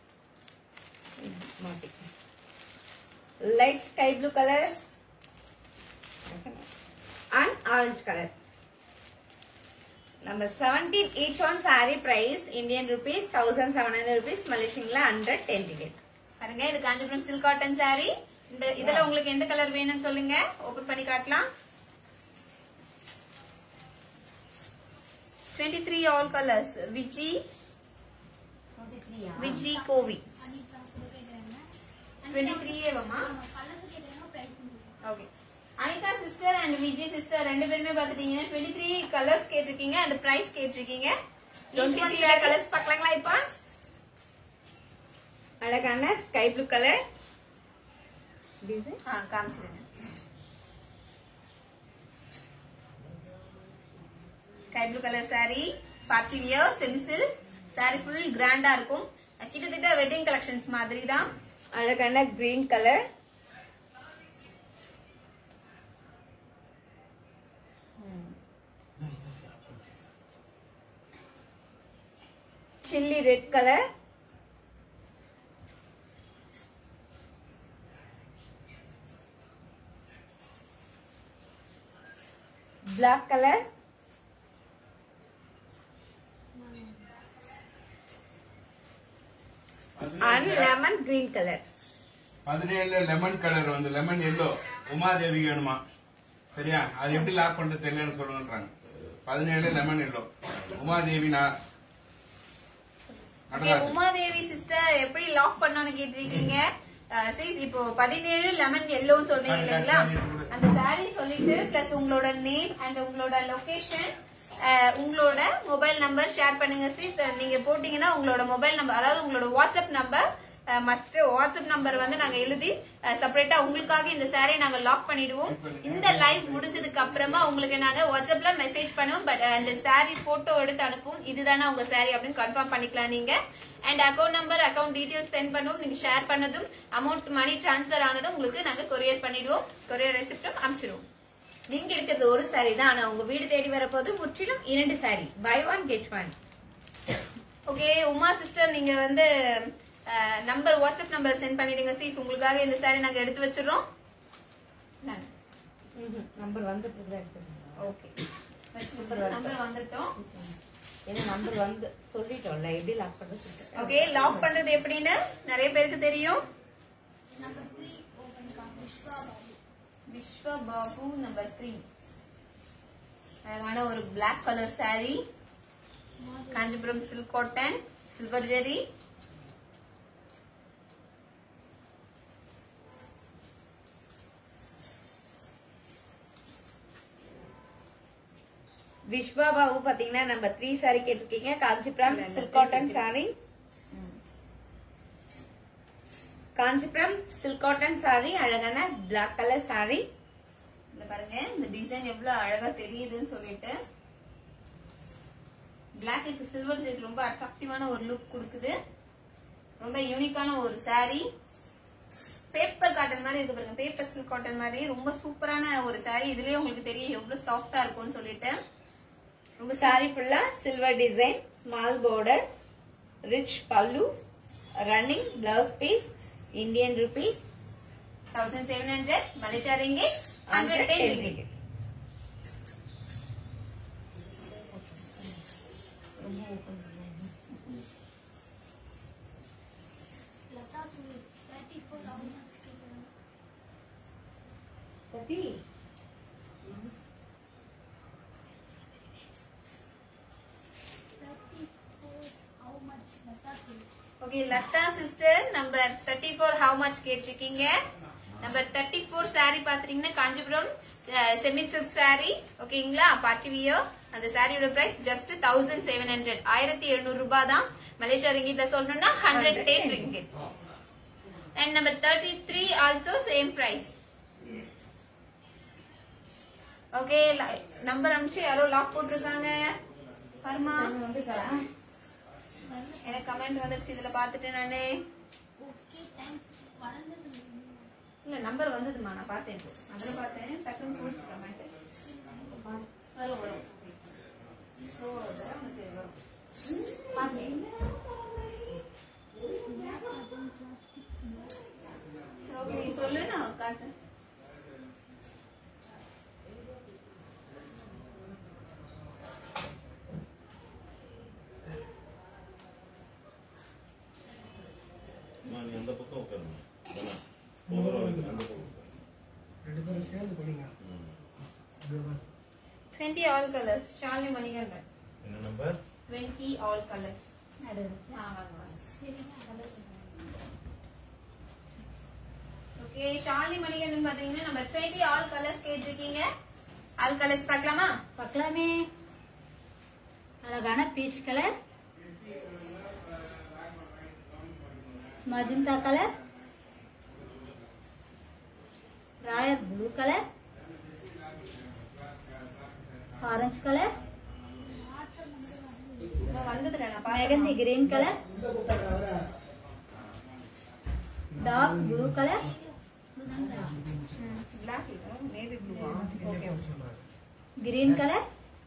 light sky blue colour and orange colour நம்ம seventeen each one sorry price Indian rupees thousand seven hundred rupees மலேசியன்ல hundred ten ticket பாருங்க இது Kanchipuram silk cotton saree இந்த இதுல உங்களுக்கு எந்த கலர் வேணும்னு சொல்லுங்க ஓபன் பண்ணி காட்டலாம் 23 three all colours Viji Viji Kovi Anitha கூட கேட்குறாங்க டுவெண்ட்டி த்ரீ ஏவமா கலர்ஸ் கேட்டாங்க price okay Anitha sister and Vijay sister ரெண்டு பேருமே பாத்துட்டீங்கன்னா டுவெண்ட்டி த்ரீ கலர்ஸ் கேட்டிருக்கீங்க அந்த பிரைஸ் கேட்டிருக்கீங்க டுவெண்ட்டி த்ரீ கலர்ஸ் பார்க்கலாங்களா இப்ப அழகான ஸ்கை ப்ளூ கலர் ஆ காமிச்சிருங்க sky blue colour saree party wear semi silk saree full கிராண்டா இருக்கும் கிட்டத்தட்ட வெட்டிங் கலெக்ஷன்ஸ் மாதிரி தான் அழகான green colour chilli red colour black colour and lemon green colour பதினேழுல லெமன் கலர் வந்து லெமன் எல்லோ உமாதேவி வேணுமா சரியா அது எப்படி லாக் பண்றது தெரியலன்னு சொல்லுங்கன்றாங்க பதினேழு லெமன் எல்லோ உமாதேவி நான் Okay, நடராஜன் உமாதேவி சிஸ்டர் எப்படி லாக் பண்ணணும்னு கேட்டிருக்கீங்க அஹ், see, இப்போ பதினேழு லெமன் எல்லோன்னு சொல்றீங்க அது இல்லைங்களா saree கூட. அந்த சாரி சொல்லிட்டு பிளஸ் உங்களோட நேம் அண்ட் உங்களோட லொகேஷன் உங்களோட மொபைல் நம்பர் ஷேர் பண்ணுங்க சிஸ் நீங்க போட்டீங்கன்னா உங்களோட மொபைல் நம்பர் அதாவது உங்களோட WhatsApp number must WhatsApp number வந்து நாங்க எழுதி செப்பரேட்டா உங்களுக்காக இந்த சாரியை நாங்க லாக் பண்ணிடுவோம் இந்த லைவ் முடிஞ்சதுக்கு அப்புறமா உங்களுக்கு நாங்க வாட்ஸ்அப்ல மெசேஜ் பண்ணுவோம் பட் அந்த சாரி போட்டோ எடுத்து அனுப்புவோம் இதுதானே உங்க சாரி அப்படின்னு கன்ஃபார்ம் பண்ணிக்கலாம் நீங்க and account number account details send பண்ணுவோம் நீங்க ஷேர் பண்ணதும் அமௌண்ட் மணி டிரான்ஸ்ஃபர் ஆனதும் உங்களுக்கு நாங்க கொரியர் பண்ணிடுவோம் கொரியர் ரெசிப்டும் அனுப்பிச்சிடுவோம் நீங்க எடுக்கிறது ஒரு சாரி தான் ஆனா உங்க வீடு தேடி வரப்போது முற்றிலும் இரண்டு sari buy one get one okay Uma sister நீங்க வந்து நம்பர் வாட்ஸ்அப் நம்பர் சென்ட் பண்ணிடுங்க சீஸ் உங்களுக்காக இந்த சாரி நாங்க எடுத்து வச்சிடுறோம் நம்பர் வந்துட்டு ஓகே நம்பர் வந்துட்டோம் ஏன்னா நம்பர் வந்து சொல்லிட்டோம்ல எப்படி லாக் பண்றது ஓகே லாக் பண்றது எப்படின்னு நிறைய பேருக்கு தெரியும் நம்பர் த்ரீ ஓப்பன் காம் விஸ்வா பாபு விஸ்வ பாபு நம்பர் த்ரீ அழகான ஒரு black colour saree Kanchipuram silk cotton silver zari Viswa Babu பாத்தீங்கன்னா நம்ம த்ரீ சாரி கேட்டிருக்கீங்க Kanchipuram silk cotton sari Kanchipuram silk cotton sorry அழகான பிளாக் கலர் சாரி இதுல பாருங்க இந்த டிசைன் எவ்வளவு அழகா தெரியுதுன்னு சொல்லிட்டு பிளாக்கு சில்வர் ஜெரி ரொம்ப அட்ராக்டிவான ஒரு லுக் கொடுக்குது ரொம்ப யூனிக்கான ஒரு saree பேப்பர் காட்டன் மாதிரி இருக்கு பாருங்க பேப்பர் சில்க் காட்டன் மாதிரி ரொம்ப சூப்பரான ஒரு saree இதுலயே உங்களுக்கு தெரியும் எவ்வளவு சாஃப்டா இருக்கும்னு சொல்லிட்டு ரொம்ப சாரி ஃபுல்லா silver design small border rich பல்லு running blouse piece Indian rupees thousand seven hundred Malaysia ringgit hundred ten ringgit Latha Suvi thirty four hours கேட்குறாங்க thirty four how much Latha Suvi okay Latha sister number thirty four how much கேட்டிருக்கீங்க number thirty four sari பாத்துட்டீங்கன்னா Kanchipuram semi silk sari ஓகேங்களா party wear அந்த சாரியோட price just thousand seven hundred ஆயிரத்தி எழுநூறு ரூபாய் தான் மலேசியா ரிங்கிட்ல சொல்லணும்னா hundred ten ringgit and number thirty three also same price okay number அனுப்பிச்சு யாரோ லாக் போட்டிருக்காங்க வருமா எனக்கு கமெண்ட் வந்துருச்சு இதுல பாத்துட்டு நானு ஓகே தேங்க்ஸ் வரந்து சொல்லுங்க இல்ல நம்பர் வந்ததுமா நான் பார்த்தேன் இப்போ. அதுல பார்த்தேன் டக்குன்னு போயிடுச்சு கமெண்ட் வரும் வரும் So, அதான் உனக்கு வரும். பார்த்தேன். சரி, okay, நீ சொல்லு நான் காட்டுறேன் நான் அந்த பக்கம் உட்காரணும் ஏன்னா, ஓவரா இருக்கு, அந்த பக்கம் உட்காரு. ரெண்டு பேரும் சேர்ந்து படிங்க ம். அப்படியே 20 all colors ஷாலினி மணிகண்டன் என்ன number 20 all colors okay Shalini Manikandan பாத்தீங்கன்னா நம்ம 20 all colors கேட்டிருக்கீங்க all colors பார்க்கலாமா பார்க்கலாமே அழகான peach colour magenta colour royal blue colour orange colour இதோ வந்ததுல நான் பார்த்தேன் mehndi green colour dark blue colour black இல்ல நேவி ப்ளூவா okay green colour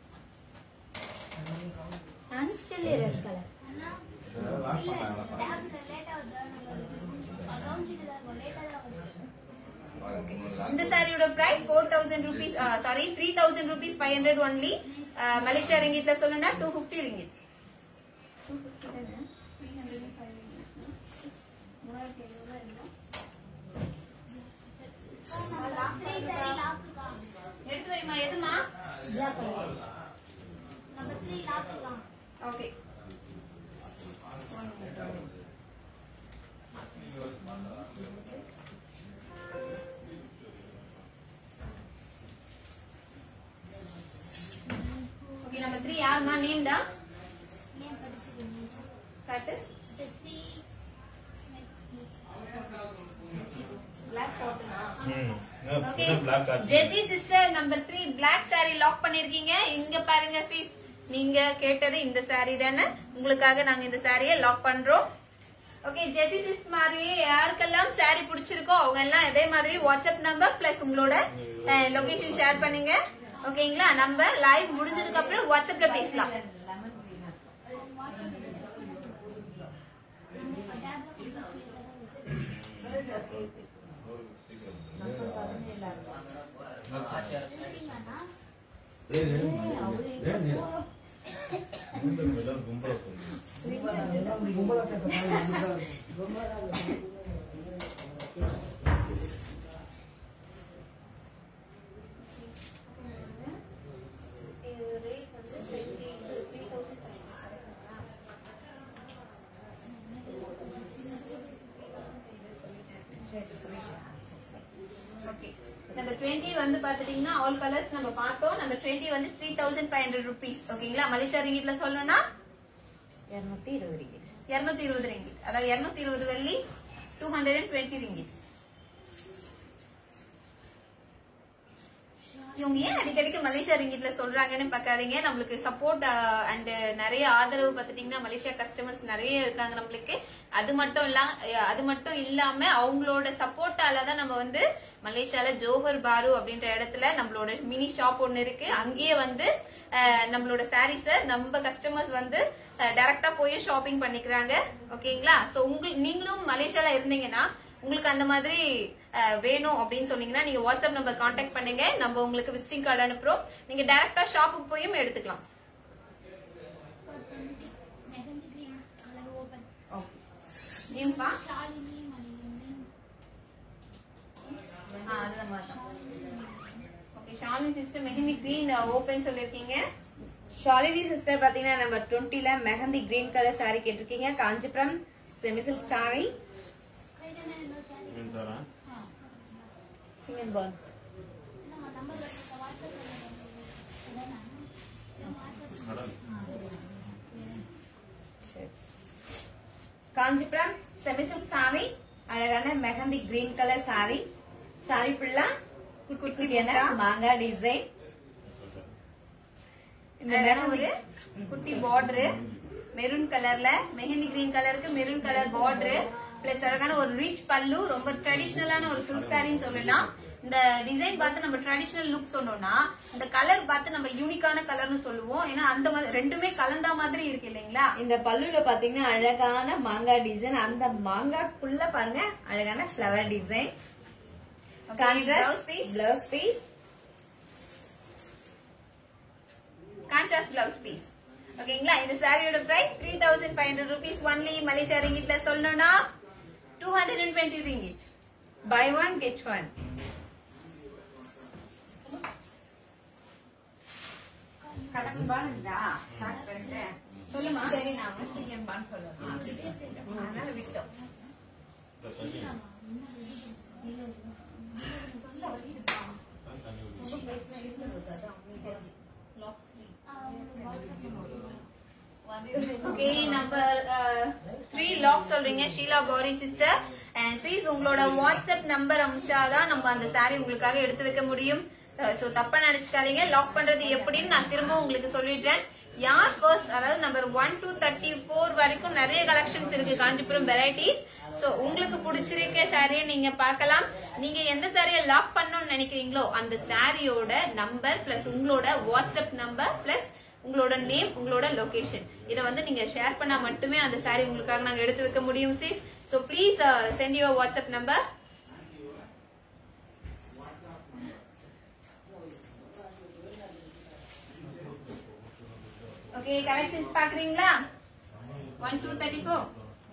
and chilli red colour அண்ணா இல்ல டேப்ல லேட் ஆகுது நம்ம கவனிச்சுட்டு தான் இருக்கோம் லேட்டா தான் வருது இந்த சாரியோட price four thousand rupees sari three thousand rupees five hundred only Malaysia ரிங்கிட்ல சொல்லணும்னா two fifty ringgit three sari lock தான் எடுத்து வைமா எதுமா black colour number three lock தான் ஓகே ஓகே நம்பர் த்ரீ யாருமா நேம்டா ஏன் படிச்சுக்கோங்க காட்டு ஜெஸ்ஸி பிளாக் போட்டுனா ம் okay black card Jessie sister number three black saree lock பண்ணிருக்கீங்க இங்க பாருங்க சீஸ் நீங்க கேட்டது இந்த saree தானே உங்களுக்காக நாங்க இந்த சாரியை லாக் பண்றோம் ஓகே ஜெசி சிஸ் மாதிரி யாருக்கெல்லாம் saree பிடிச்சிருக்கோ அவங்க எல்லாம் இதே மாதிரி வாட்ஸ்அப் நம்பர் பிளஸ் உங்களோட லொகேஷன் ஷேர் பண்ணுங்க ஓகேங்களா நம்ம லைவ் முடிஞ்சதுக்கு அப்புறம் வாட்ஸ்அப்ல பேசலாம் எழுதிங்கண்ணா ஏய், ஏய், ஏய், ஏய், ஏய். எல்லாரும் கும்பலா போகுது கும்பலா சேர்த்த சாரி இதுதான் இருக்கு. ஓகே நம்ம 20 வந்து பாத்துட்டீங்கன்னா ஆல் கலர்ஸ் நம்ம பார்த்தோம் நம்ம 20 வந்து three thousand five hundred rupees ஓகேங்களா மலேசியா ரிங்கிட்ல சொல்லணும்னா இருநூத்தி இருபது ரிங்கிட் இருநூத்தி இருபது ரிங்கிட் அதாவது இருநூத்தி இருபது வெள்ளி two hundred and twenty ringgit இவங்க ஏன் அடிக்கடிக்கு மலேசியா ரிங்கிட்ல சொல்றாங்கன்னு பார்க்காதீங்க நம்மளுக்கு சப்போர்ட் அண்ட் நிறைய ஆதரவு பார்த்துட்டீங்கன்னா மலேசியா கஸ்டமர்ஸ் நிறைய இருக்காங்க நம்மளுக்கு அது மட்டும் இல்ல அது மட்டும் இல்லாம அவங்களோட சப்போர்ட்டால தான் நம்ம வந்து மலேசியால ஜோஹர் பாரு அப்படின்ற இடத்துல நம்மளோட மினி ஷாப் ஒன்னு இருக்கு அங்கேயே வந்து அஹ், நம்மளோட சாரீஸ நம்ம கஸ்டமர்ஸ் வந்து டைரக்டா போய் ஷாப்பிங் பண்ணிக்கிறாங்க ஓகேங்களா சோ உங்க நீங்களும் மலேசியால இருந்தீங்கன்னா உங்களுக்கு அந்த மாதிரி அஹ், வேணும் அப்படின்னு சொன்னீங்கன்னா நீங்க வாட்ஸ்அப் நம்பர் கான்டாக்ட் பண்ணுங்க நம்ம உங்களுக்கு விசிட்டிங் கார்டு அனுப்புறோம் நீங்க டைரக்டா ஷாப்புக்கு போயும் எடுத்துக்கலாம் மெஹந்தி கிரீன் கலர் ஓபன் நீங்கப்பா ஷாலினி மணிகண்டன் ஆ, அதுதான் மாட்டோம் okay Shalini sister mehndi green open சொல்லிருக்கீங்க ஷாலினி சிஸ்டர் பாத்தீங்கன்னா நம்பர் டுவெண்ட்டில மெஹந்தி கிரீன் கலர் saree கேட்டிருக்கீங்க காஞ்சிபுரம் செமிசில்க் saree கைதானே இன்னொரு சாரி மீன் சாரா சிங்கன் பான் நம்ம நம்பர் வாட்ஸ்அப் இதானா வாட்ஸ்அப் கடல் காஞ்சிபுரம் செமிசில்க் saree அழகான mehndi green colour saree saree ஃபுல்லா குட்டி குட்டியான மாங்காய் டிசைன் இந்த அழகான மெஹந்தி ஒரு குட்டி பார்டர் மெரூன் கலர்ல மெஹந்தி கிரீன் கலருக்கு மெரூன் கலர் பார்டர் பிளஸ் அழகான ஒரு ரிச் பல்லு ரொம்ப ட்ரெடிஷ்னலான ஒரு சில்க் சாரின்னு சொல்லலாம் இந்த டிசைன் பார்த்து நம்ம ட்ரெடிஷ்னல் லுக் சொன்னோம்னா இந்த கலர் பார்த்து நம்ம யூனிக்கான கலர்னு சொல்லுவோம் ஏன்னா அந்த மாதிரி ரெண்டுமே கலந்தா மாதிரி இருக்கு இல்லைங்களா இந்த பல்லுல பாத்தீங்கன்னா அழகான மாங்காய் டிசைன் அந்த மாங்காய்க்குள்ள பாருங்க அழகான flower design blouse piece. Blouse piece contrast blouse piece ஓகேங்களா இந்த சாரியோட price three thousand five hundred rupees only Malaysia ரிங்கிட்ல சொல்லணும்னா two hundred and twenty ringgit buy one get one சொல்லுமா சரி நாம சிங்கன்பான்னு சொல்லலாம் அதனால விட்டோம் இந்த தண்ணி ஓகே நம்பர் த்ரீ லாக் சொல்றீங்க Sheela Bari sister and sis உங்களோட வாட்ஸ்அப் நம்பர் அமிச்சாதான் நம்ம அந்த சாரி உங்களுக்காக எடுத்து வைக்க முடியும் சோ தப்பா நினைச்சுக்காதீங்க லாக் பண்றது எப்படின்னு நான் திரும்ப உங்களுக்கு சொல்லிடுறேன் யார் ஃபர்ஸ்ட் அதாவது number one two thirty four வரைக்கும் நிறைய கலெக்ஷன்ஸ் இருக்கு காஞ்சிபுரம் வெரைட்டிஸ் சோ உங்களுக்கு பிடிச்சிருக்க சாரியை நீங்க பார்க்கலாம் நீங்க எந்த சாரியை லாக் பண்ணணும்னு நினைக்கிறீங்களோ அந்த சாரியோட நம்பர் பிளஸ் உங்களோட வாட்ஸ்அப் நம்பர் பிளஸ் உங்களோட நேம் உங்களோட லொகேஷன் இதை வந்து நீங்க ஷேர் பண்ணா மட்டுமே அந்த சாரி உங்களுக்காக நாங்க எடுத்து வைக்க முடியும் sis so please send your WhatsApp number okay collections பாக்குறீங்களா one two thirty four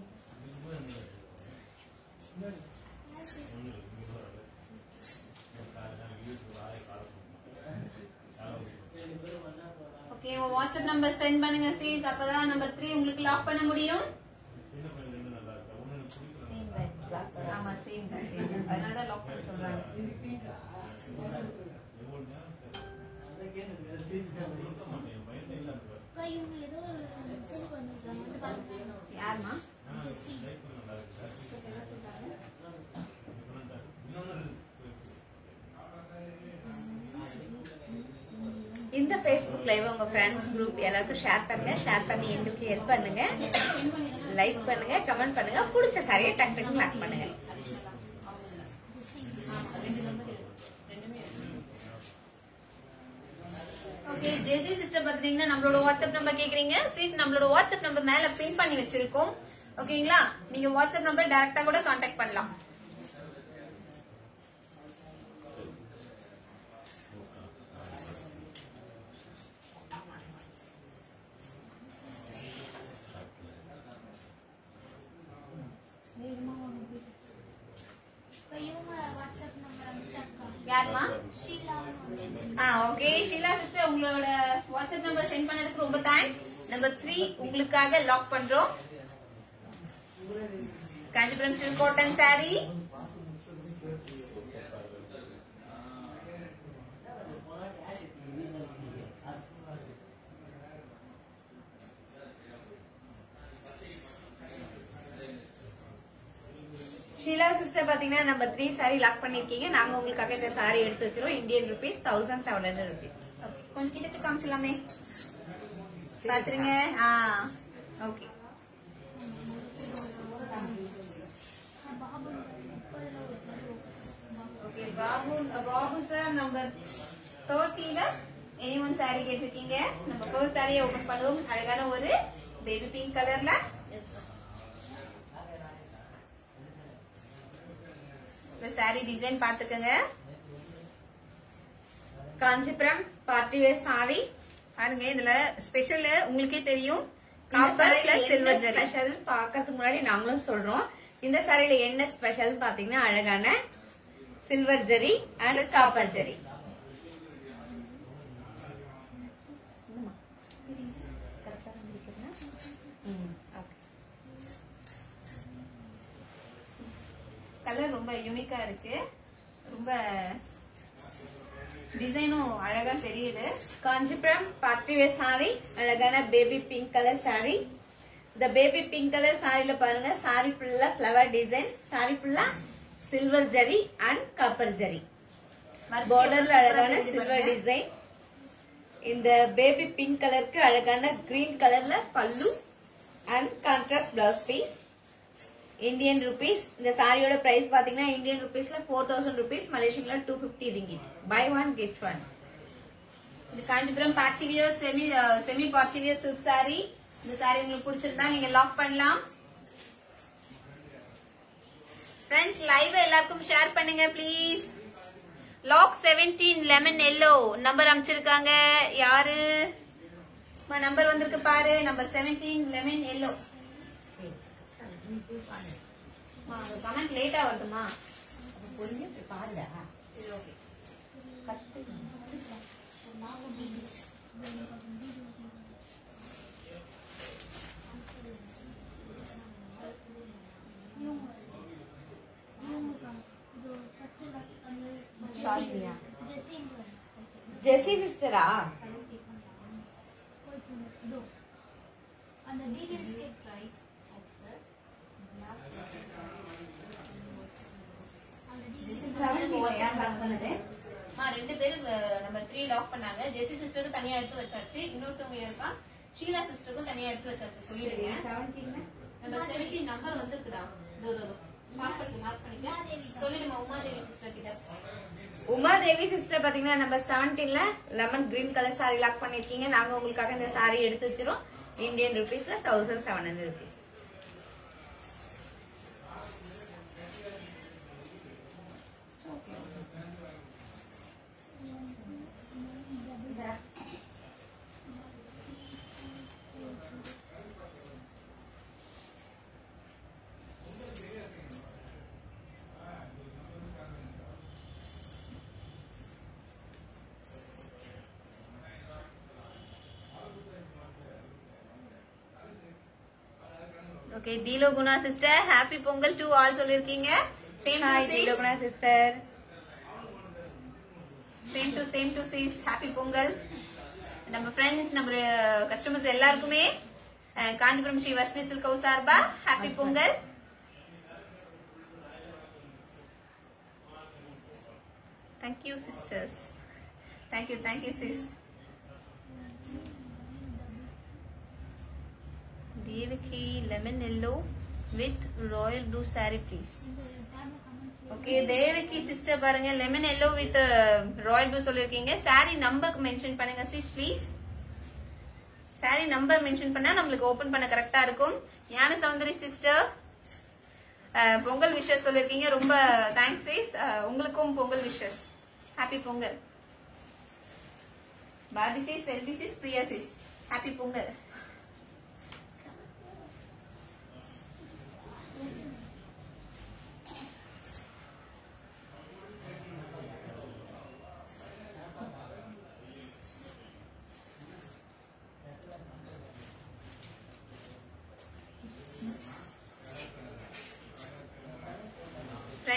okay உங்க வாட்ஸ்அப் நம்பர் சென்ட் பண்ணுங்க சீஸ் அப்பதான் நம்பர் த்ரீ உங்களுக்கு லாக் பண்ண முடியும் ஆமா சேம் தான் சேம் அதனால தான் லாக் பண்ண சொல்றாங்க அக்கா, இவங்க ஏதோ ஒரு மெசேஜ் பண்ணிருக்காங்க வந்து பாருங்க யாருமா இந்த Facebook லைவ் உங்க ஃப்ரெண்ட்ஸ் குரூப் எல்லாருக்கும் ஷேர் பண்ணுங்க ஷேர் பண்ணி எங்களுக்கு ஹெல்ப் பண்ணுங்க லைக் பண்ணுங்க கமெண்ட் பண்ணுங்க பிடிச்ச சாரியை டக் டக் லாக் பண்ணுங்க ஓகே ஜெசி சிஸ்டர் பாத்தீங்கன்னா நம்மளோட வாட்ஸ்அப் நம்பர் கேக்குறீங்க சீஸ் நம்மளோட வாட்ஸ்அப் நம்பர் மேல பின் பண்ணி வச்சிருக்கோம் ஓகேங்களா நீங்க வாட்ஸ்அப் நம்பர் டைரக்டா கூட கான்டாக்ட் பண்ணலாம் யாருமா ஷீலான்னு வந்து ஆ ஓகே ஷீலா சிஸ்டர் உங்களோட வாட்ஸ்அப் நம்பர் சென்ட் பண்ணதுக்கு ரொம்ப தேங்க்ஸ் நம்பர் த்ரீ உங்களுக்காக லாக் பண்றோம் Kanchipuram silk cotton sari Sheela sister பாத்தீங்கன்னா நம்பர் த்ரீ சாரி லாக் பண்ணிருக்கீங்க நாங்க உங்களுக்காக இந்த சாரி எடுத்து வச்சிருவோம் Indian rupees thousand seven hundred rupees Okay, கொஞ்சம் கிட்ட காமிச்சலாமே பாத்துருங்க ஆ ஓகே பாபு முப்பதுல ஒரு sari Babu okay Babu Babu sir number தேர்ட்டில எனி ஒன் சாரி கேட்டிருக்கீங்க நம்ம ஃபர்ஸ்ட் சாரியை ஓபன் பண்ணுவோம் அழகான ஒரு பேபி பிங்க் கலர்ல இந்த சாரி டிசைன் பாத்துக்கோங்க காஞ்சிபுரம் பார்ட்டி வேர் சாரி பாருங்க இதுல ஸ்பெஷல் உங்களுக்கே தெரியும் copper plus silver zari special பாக்கிறதுக்கு முன்னாடி நாங்களும் சொல்றோம் இந்த சாரியில என்ன ஸ்பெஷல் பாத்தீங்கன்னா அழகான silver zari and copper zari colour ரொம்ப யூனிக்கா இருக்கு ரொம்ப டிசைனும் அழகா தெரியுது காஞ்சிபுரம் பார்ட்டி வேர் சாரி அழகான பேபி பிங்க் கலர் சாரி இந்த பேபி பிங்க் கலர் சாரில பாருங்க சாரி ஃபுல்லா ஃபிளவர் டிசைன் சாரி ஃபுல்லா silver zari and copper zari பார்டர்ல அழகான சில்வர் டிசைன் இந்த பேபி பிங்க் கலருக்கு அழகான கிரீன் கலர்ல pallu and contrast blouse piece Indian rupees இந்த சாரியோட பிரைஸ் பாத்தீங்கன்னா இந்தியன் ருபீஸ்ல four thousand rupees மலேசியன்ல two fifty ringgit buy one get one இது Kanchipuram party wear semi semi party wear silk sorry இந்த சாரி உங்களுக்கு பிடிச்சிருந்தா நீங்க லாக் பண்ணலாம் ஃப்ரெண்ட்ஸ் லைவ் எல்லாருக்கும் ஷேர் பண்ணுங்க please lock 17 lemon yellow number அமைச்சிருக்காங்க யாரு நம்பர் வந்திருக்கு பாரு நம்பர் 17 லெமன் எல்லோ கமெண்ட் லேட்டா வருதுமா சரி ஓகே இவங்க இவங்க இது ஃபர்ஸ்ட் அந்த ஷாலினியா? ஜெசிங்க ஜெசி சிஸ்டரா போயிடுச்சு இதோ அந்த டீடைல்ஸ் கேட் ப்ரைஸ் ஆ, ரெண்டு பேரும் நம்பர் த்ரீ லாக் பண்ணாங்க ஜெசி சிஸ்டருக்கு தனியா எடுத்து வச்சாச்சு இன்னொருத்தவங்க இருக்கா ஷீலா சிஸ்டருக்கும் தனியா எடுத்து வச்சாச்சு சொல்லிடுங்க நம்பர் செவன்டீன் நம்பர் வந்துருக்குடா இதோ, இதோ, இதோ. மார்க் பண்ணி மார்க் பண்ணிக்க சொல்லிடுமா உமாதேவி சிஸ்டர் கிட்ட உமாதேவி சிஸ்டர் பாத்தீங்கன்னா நம்பர் செவன்டீன்ல lemon green colour sari lock பண்ணிருக்கீங்க நாங்க உங்களுக்காக இந்த சாரி எடுத்து வச்சிரும் இந்தியன் ருபீஸ்ல thousand seven hundred rupees okay Thilo Guna sister happy Pongal to all சொல்லிருக்கீங்க same hi Thiloguna sister same to same to sis happy Pongal நம்ம ஃப்ரெண்ட்ஸ் நம்ம கஸ்டமர்ஸ் எல்லாருக்குமே அஹ், காஞ்சிபுரம் ஸ்ரீ வஷ்ணி சில்க் ஹவுஸ் சார்பா happy Pongal thank you sisters thank you thank you sis Devaki lemon yellow with royal blue saree please okay Devaki sister பாருங்க lemon yellow with royal blue சொல்லிருக்கீங்க saree number mention பண்ணுங்க sis please saree number mention பண்ணா நம்மளுக்கு ஓபன் பண்ண கரெக்டா இருக்கும் ஞான சௌந்தரி சிஸ்டர் பொங்கல் விஷஸ் சொல்லிருக்கீங்க ரொம்ப தேங்க்ஸ் சிஸ் உங்களுக்கும் Pongal wishes happy Pongal Bharathi sis எல்பி sis Priya sis happy Pongal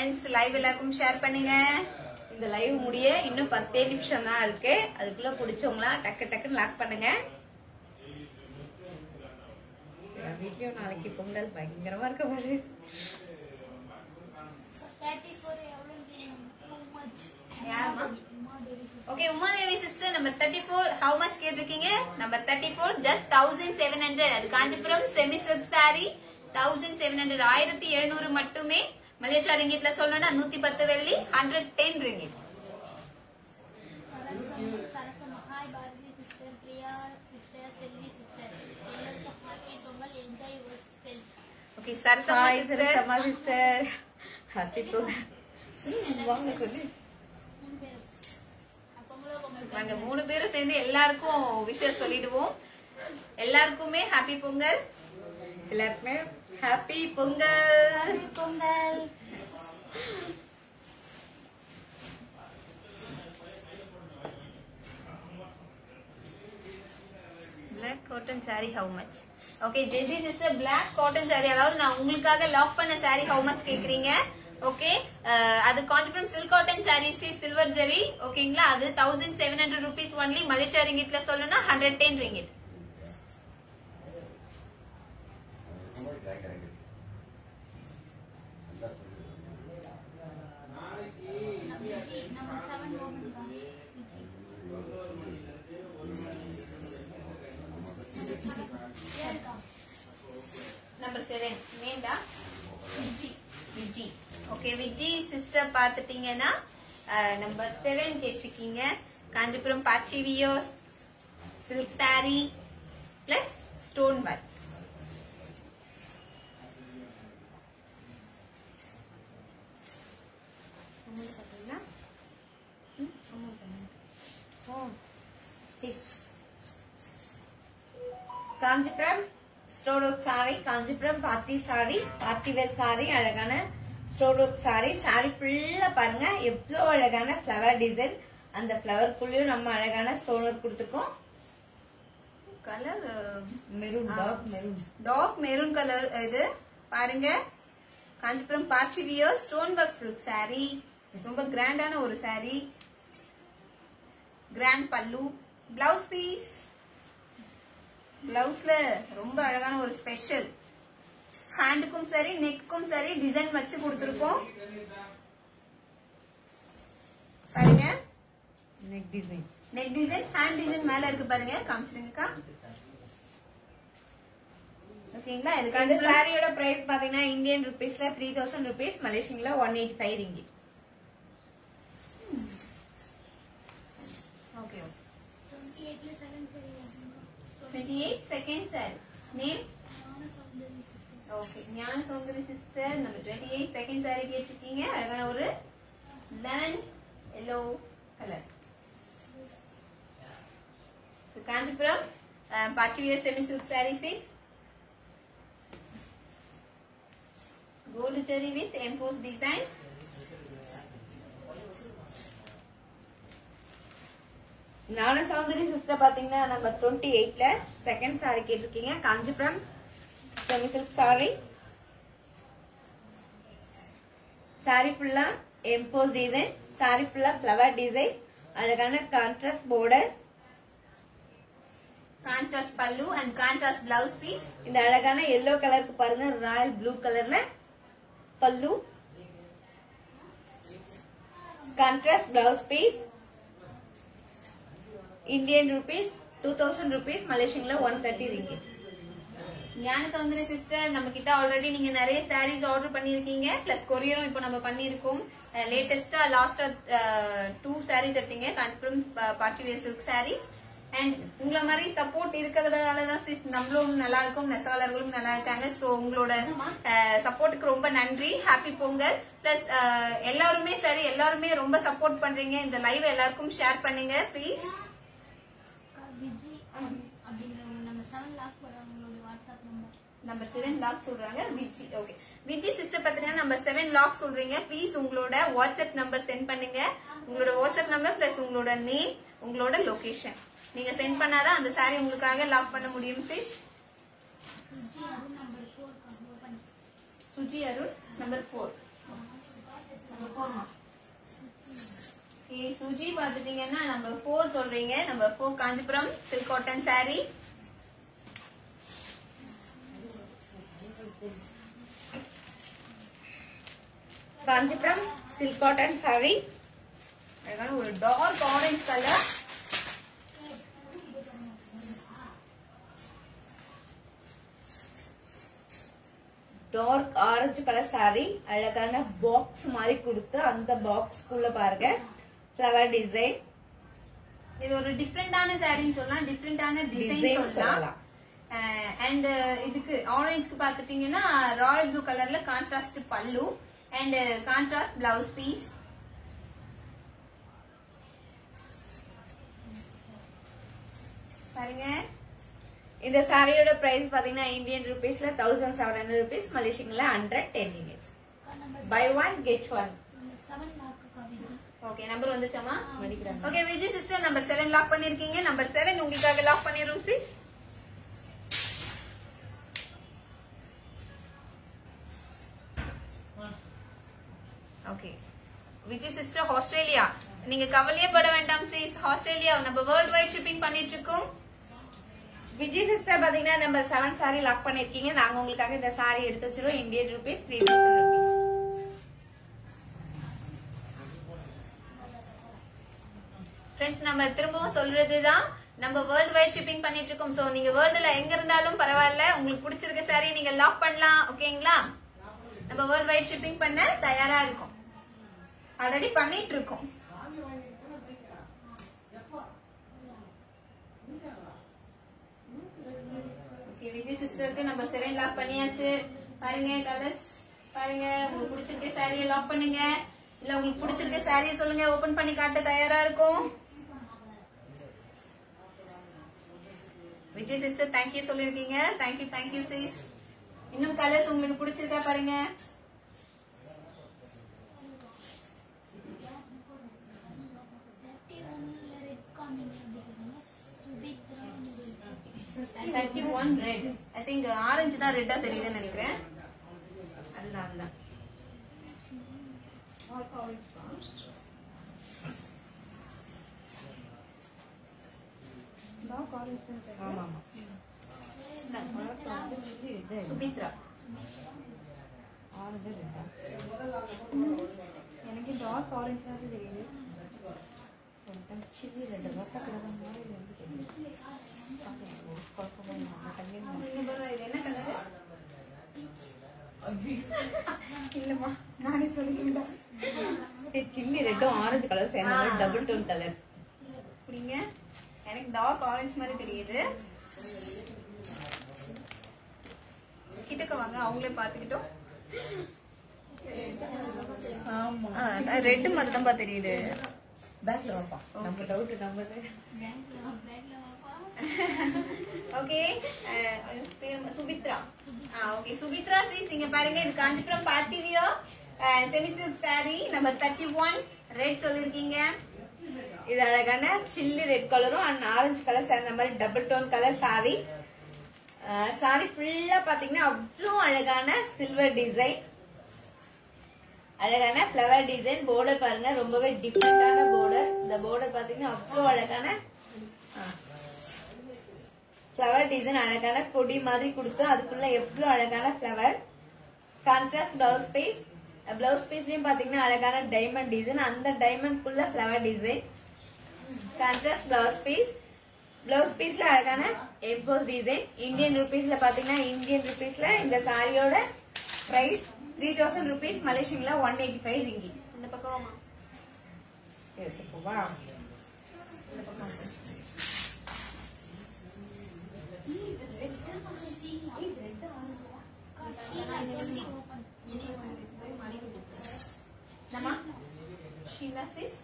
friends live எல்லாருக்கும் ஷேர் பண்ணுங்க இந்த லைவ் முடிய இன்னும் பத்தே நிமிஷம் தான் இருக்கு அதுக்குள்ள பிடிச்சவங்களா டக்கு டக்குன்னு லாக் பண்ணுங்க என் வீட்லயும் நாளைக்கு பொங்கல் பயங்கரமா இருக்க பாரு தேர்ட்டி ஃபோர் எவ்வளோ டூ மச் யாரும்மா? Uma Devi sister. Okay Umadevi sister number thirty four how much கேட்டிருக்கீங்க number thirty four just thousand seven hundred அது Kanchipuram semi silk saree thousand seven hundred ஆயிரத்தி எழுநூறு மட்டுமே மலேசியா ரிங்கிட்ல சொல்லணும்னா நூத்தி பத்து வெள்ளி hundred ten ringgit Sarasam Sarasam hi Bharathi sister Priya sister Selvi sister எல்லாருக்கும் happy Pongal enjoy yourself okay Sarasamma hi sister Sarasamma sister happy Pongal ம், வாங்க சொல்லு மூணு பேரும் பொங்கலோ பொங்கல் நாங்க மூணு பேரும் சேர்ந்து எல்லாருக்கும் விஷயம் சொல்லிடுவோம் எல்லாருக்குமே ஹாப்பி பொங்கல் எல்லாருக்குமே happy Pongal Pongal black cotton saree how much okay ஜெசி sister black cotton saree அதாவது நான் உங்களுக்காக லாக் பண்ண saree how much கேக்குறீங்க ஓகே அது காஞ்சிபுரம் சில்க் காட்டன் saree சி சில்வர் ஜெரி ஓகேங்களா அது thousand seven hundred rupees only Malaysia ரிங்கிட்ல சொல்லணும்னா ஹண்ட்ரட் டென் ரிங்கிட் விஜி நம்ம செவன் மோமெண்ட் தான் விஜி ஏன்க்கா நம்பர் செவன் நேம்டா விஜி விஜி ஓகே விஜி சிஸ்டர் பார்த்துட்டீங்கன்னா நம்பர் செவன் கேட்டிருக்கீங்க காஞ்சிபுரம் பாச்சி wear silk saree plus stone work Kanchipuram store work saree Kanchipuram party saree party wear sorry அழகான ஸ்டோர் ஒர்க் சாரி சாரி ஃபுல்லா பாருங்க எவ்வளவு அழகான ஃபிளவர் டிசைன் அந்த ஃபிளவருக்குள்ளயும் நம்ம அழகான ஸ்டோன் ஒர்க் கொடுத்துருக்கோம் கலர் மெரூன் ஆ. Dark maroon dark maroon colour இது பாருங்க காஞ்சிபுரம் பாச்சி wear stone work silk saree ரொம்ப கிராண்டான ஒரு saree grand pallu blouse piece பிளவுஸ்ல ரொம்ப அழகான ஒரு ஸ்பெஷல் ஹேண்டுக்கும் சரி நெக்குக்கும் சரி டிசைன் வச்சு கொடுத்துருக்கோம் பாருங்க neck design neck design hand design மேல இருக்கு பாருங்க காமிச்சிருங்கக்கா ஓகேங்களா அந்த இதுக்கு சாரியோட பிரைஸ் பாத்தீங்கன்னா இந்தியன் ருபீஸ்ல த்ரீ தௌசண்ட் ருபீஸ் மலேசியன்ல one eighty five ringgit okay okay twenty எயிட்ல செவன் சரி twenty eight second sir name நானும் சொல்றேன் sister okay Gnana Soundari sister நம்ம டுவெண்ட்டி எயிட் செகண்ட் சாரி கேட்டிருக்கீங்க அழகான ஒரு lemon yellow colour Kanchipuram party wear semi silk saree size gold zari with emboss design Gnana Soundari sister பாத்தீங்கன்னா நம்ம டுவெண்ட்டி எயிட்ல செகண்ட் சாரி கேட்டிருக்கீங்க Kanchipuram semi silk saree sorry ஃபுல்லா எம்போஸ் டிசைன் சாரி ஃபுல்லா ஃபிளவர் டிசைன் அழகான contrast border contrast pallu and contrast blouse piece இந்த அழகான எல்லோ கலருக்கு பாருங்க ராயல் ப்ளூ கலர்ல pallu contrast blouse piece Indian rupees two thousand rupees மலேசியன்ல one thirty ringgit Gnana Soundari sister நம்ம கிட்ட ஆல்ரெடி நீங்க நிறைய சாரீஸ் ஆர்டர் பண்ணிருக்கீங்க பிளஸ் கொரியரும் இப்போ நம்ம பண்ணிருக்கோம் லேட்டஸ்டா லாஸ்டா டூ சாரீஸ் எடுத்தீங்க Kanchipuram party where silk sarees and உங்களை மாதிரி சப்போர்ட் இருக்கிறதுனால தான் sis நம்மளும் நல்லா இருக்கும் நெசவாளர்களும் நல்லா இருக்காங்க சோ உங்களோட சப்போர்ட்டுக்கு ரொம்ப நன்றி ஹாப்பி பொங்கல் பிளஸ் எல்லாருமே சரி எல்லாருமே ரொம்ப சப்போர்ட் பண்றீங்க இந்த லைவ் எல்லாருக்கும் ஷேர் பண்ணுங்க ப்ளீஸ் விஜி அப்படின்றவங்க நம்ம செவன் லாக் போறவங்களோட WhatsApp number number seven lock சொல்றாங்க விஜி ஓகே விஜி சிஸ்டர் பாத்தீங்கன்னா நம்பர் செவன் லாக் சொல்றீங்க ப்ளீஸ் உங்களோட வாட்ஸ்அப் நம்பர் சென்ட் பண்ணுங்க உங்களோட வாட்ஸ்அப் நம்பர் பிளஸ் உங்களோட நேம் உங்களோட லொகேஷன் நீங்க சென்ட் பண்ணாதான் அந்த சாரி உங்களுக்காக லாக் பண்ண முடியும் ப்ளீஸ் சுஜி அது number four open Suji Arun number four number ஃபோர்மா ஓகே சுஜி பாத்துட்டீங்கன்னா நம்பர் ஃபோர் சொல்றீங்க number four Kanchipuram silk cotton saree Kanchipuram silk cotton sorry அழகான ஒரு dark orange colour dark orange colour saree அழகான பாக்ஸ் மாதிரி கொடுத்து அந்த பாக்ஸ்க்குள்ள பாருங்க ஃப்ளவர் டிசைன் இது ஒரு டிஃப்ரெண்டான சாரின்னு சொல்லலாம் டிஃப்ரெண்டான Design டிசைன் சொல்லலாம் சொல்லலாம். அண்ட் இதுக்கு ஆரஞ்சுக்கு பாத்துட்டீங்கன்னா ராயல் ப்ளூ கலர்ல contrast pallu and contrast blouse piece பாருங்க இந்த சாரியோட பிரைஸ் பாத்தீங்கன்னா இந்தியன் ருபீஸ்ல தௌசண்ட் செவன் ஹண்ட்ரட் ருபீஸ் மலேசியன்ல ஹண்ட்ரட் டென் யூனிட் நம்ம buy one get one seven lock Vijay okay number வந்துச்சாமா மடிக்கிறாங்க okay Vijay sister number seven lock பண்ணிருக்கீங்க நம்பர் செவன் உங்களுக்காக லாக் பண்ணிரும் sis okay Vijay sister Australia நீங்க கவலையே பட வேண்டாம் சிஸ் ஆஸ்திரேலியா நம்ம வேர்ல்ட் வைட் ஷிப்பிங் பண்ணிட்டு இருக்கோம் விஜய் சிஸ்டர் பாத்தீங்கன்னா நம்பர் செவன் சாரி லாக் பண்ணிருக்கீங்க நாங்க உங்களுக்காக இந்த சாரி எடுத்து வச்சிருவோம் Indian rupees three thousand rupees friends நம்ம திரும்பவும் சொல்றதுதான் நம்ம வேர்ல்ட் வைட் ஷிப்பிங் பண்ணிட்டு இருக்கோம் சோ நீங்க வேர்ல்டுல எங்க இருந்தாலும் பரவாயில்ல உங்களுக்கு பிடிச்சிருக்க சாரி நீங்க லாக் பண்ணலாம் ஓகேங்களா நம்ம வேர்ல்ட் வைட் ஷிப்பிங் பண்ண தயாரா இருக்கோம் ஆல்ரெடி பண்ணிட்டு இருக்கோம் ஓகே விஜய் சிஸ்டருக்கு நம்ம செவன் லாக் பண்ணியாச்சு பாருங்க கலர்ஸ் பாருங்க உங்களுக்கு பிடிச்சிருக்க சாரியை லாக் பண்ணுங்க இல்ல உங்களுக்கு பிடிச்சிருக்க சாரியை சொல்லுங்க ஓபன் பண்ணி காட்ட தயாரா இருக்கும் விஜய் சிஸ்டர் தேங்க்யூ சொல்லிருக்கீங்க தேங்க்யூ தேங்க்யூ சிஸ் இன்னும் கலர்ஸ் உங்களுக்கு பிடிச்சிருக்கா பாருங்க தேர்ட்டி ஒன்ல ரெட் காமிங் அப்படி சொல்லுவாங்க Subitra thirty one red I think orange தான் ரெட்டா தெரியுதுன்னு நினைக்கிறேன் அதுதான் அதுதான் ஆமா சுபித்ரா எனக்கு டார்க் ஆரஞ்சு மாதிரி தெரியுது சில்லி ரெண்டு வட்ட கலர் மாதிரி ரெண்டு தெரியுது இது என்ன கலர் இல்லம்மா நானே சொல்லிக்கிட்டேன் சில்லி ரெட்டும் ஆரஞ்சு கலர் சேர்ந்த மாதிரி டபுள் டோன் கலர் புரியுங்க எனக்கு டார்க் ஆரஞ்சு மாதிரி தெரியுது கிட்டக்க வாங்க அவங்களே பாத்துக்கிட்டோம் ஆமா ரெட் மாதிரி தான்ப்பா தெரியுது பேக்ல வாப்பா நம்ம டவுட் நம்ம பேங்க்ல பேங்க்ல வாப்பா ஓகே சுபித்ரா ஆ ஓகே சுபித்ரா சீஸ் இங்க பாருங்க இது Kanchipuram party wear semi silk saree number thirty one red சொல்லிருக்கீங்க இது அழகான சில்லி ரெட் கலரும் அண்ட் ஆரஞ்சு கலர் சேர்ந்த மாதிரி double tone colour sorry sorry ஃபுல்லா பாத்தீங்கன்னா அவ்வளோ அழகான சில்வர் டிசைன் அழகான ஃப்ளவர் டிசைன் border பாருங்க ரொம்பவே டிஃப்ரெண்டான border இந்த border பாத்தீங்கன்னா அவ்வளோ அழகான ஃப்ளவர் டிசைன் அழகான கொடி மாதிரி கொடுத்து அதுக்குள்ள எவ்வளோ அழகான flower contrast blouse piece blouse பீஸ்லயும் பாத்தீங்கன்னா அழகான டைமண்ட் டிசைன் அந்த டைமண்ட்குள்ள flower design contrast blouse piece blouse பீஸ்ல அழகான எம்போஸ் டிசைன் இந்தியன் ருபீஸ்ல பாத்தீங்கன்னா இந்தியன் ருபீஸ்ல இந்த சாரியோட பிரைஸ் த்ரீ தௌசண்ட் ருபீஸ் மலேசியன்ல ஒன் எயிட்டி ஃபைவ் ரிங்கி இந்த பக்கம் வாமா. என்னம்மா ஷீலா சிஸ்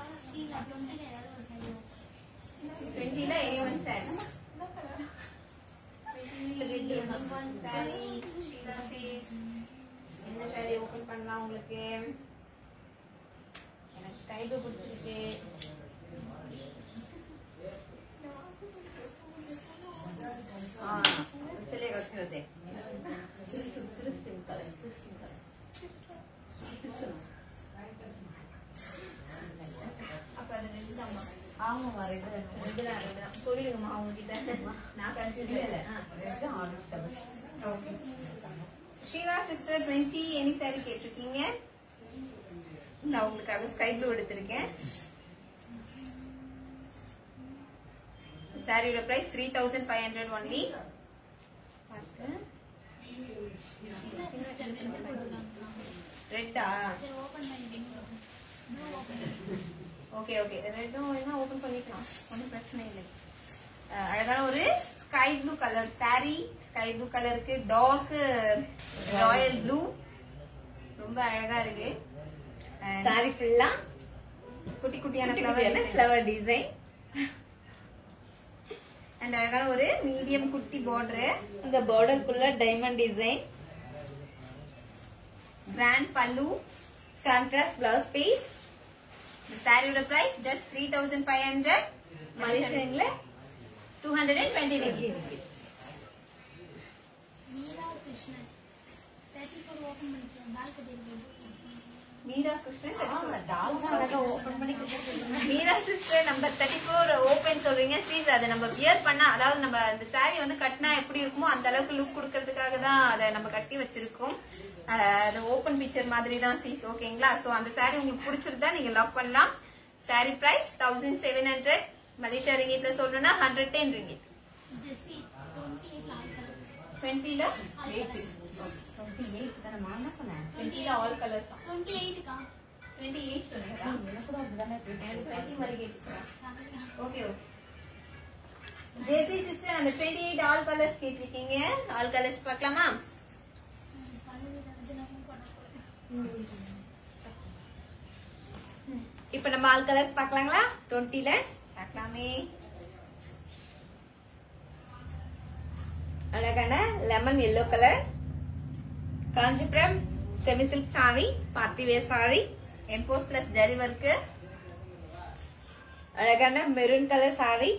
டுவெண்ட்டில A one saree sorry Sheela sis என்ன சாரி ஓபன் பண்ணலாம் உங்களுக்கு எனக்கு ஸ்கை ப்ளூ பிடிச்சிருக்கு ஆ चलेगा उसमें होते क्रिस्टल कलर क्रिस्टल कलर சொல்லணுமா உங்ககிட்ட நான் கன்ஃபியூஸ் இல்லை okay Sheela sister twenty any saree கேட்டிருக்கீங்க நான் உங்களுக்காக ஸ்கை ப்ளூ எடுத்திருக்கேன் சாரியோட price three thousand five hundred only ரெட்டா சரி ஓபன் பண்ணிட்டீங்க ப்ளூ ஓபன் ஓகே ஓகே ரெண்டும் வேணா ஓபன் பண்ணிக்கலாம் ஒன்றும் பிரச்சனை இல்லை அஹ் அழகான ஒரு sky blue colour saree sky blue கலருக்கு டார்க் ராயல் ப்ளூ ரொம்ப அழகா இருக்கு And சாரி ஃபுல்லா குட்டி குட்டியான flower flower flower design and அழகான ஒரு மீடியம் குட்டி பார்டர் இந்த பார்டருக்குள்ள diamond design grand pallu contrast blouse piece இந்த சாரியோட price just three thousand five hundred மலேசியன்ல two hundred and twenty Meera Krishnan thirty four open பண்ணிக்கலாம் பேக் கட்டிருக்கேன் மீரா கிருஷ்ணன் அழகா ஓபன் பண்ணி Meera sister number thirty four open சொல்றீங்க ப்ளீஸ் அதை நம்ம வியர் பண்ணா அதாவது நம்ம அந்த saree வந்து கட்டினா எப்படி இருக்குமோ அந்த அளவுக்கு லுக் கொடுக்கறதுக்காக தான் அதை நம்ம கட்டி வச்சிருக்கோம் அஹ் அது ஓபன் பிக்சர் மாதிரி தான் சீஸ் ஓகேங்களா சோ அந்த saree உங்களுக்கு பிடிச்சிருந்தா நீங்க லாக் பண்ணலாம் saree price thousand seven hundred Malaysia ரிங்கிட்ல சொல்லணும்னா hundred ten ringgit Jessie twenty eight all colours டுவெண்ட்டில ஆல் கலர்ஸ் டுவெண்ட்டி எயிட் தானே நான் என்ன சொன்னேன் டுவெண்ட்டில ஆல் கலர்ஸ் டுவெண்ட்டி எயிட்டுக்கா டுவெண்ட்டி எயிட் சொன்னீங்களா எனக்கு டுவெண்ட்டி மாதிரி கேட்டுக்கிறேன் ஓகே ஓகே ஜேசி சிஸ்டர் அந்த டுவெண்ட்டி எயிட் ஆல் கலர்ஸ் கேட்டிருக்கீங்க ஆல் கலர்ஸ் பார்க்கலாமா இப்ப நம்ம ஆல் கலர்ஸ் பார்க்கலாங்களா டுவெண்ட்டில பார்க்கலாமே அழகான lemon yellow colour Kanchipuram semi silk saree party wear sorry emboss plus zari work அழகான மெரூன் கலர் சாரி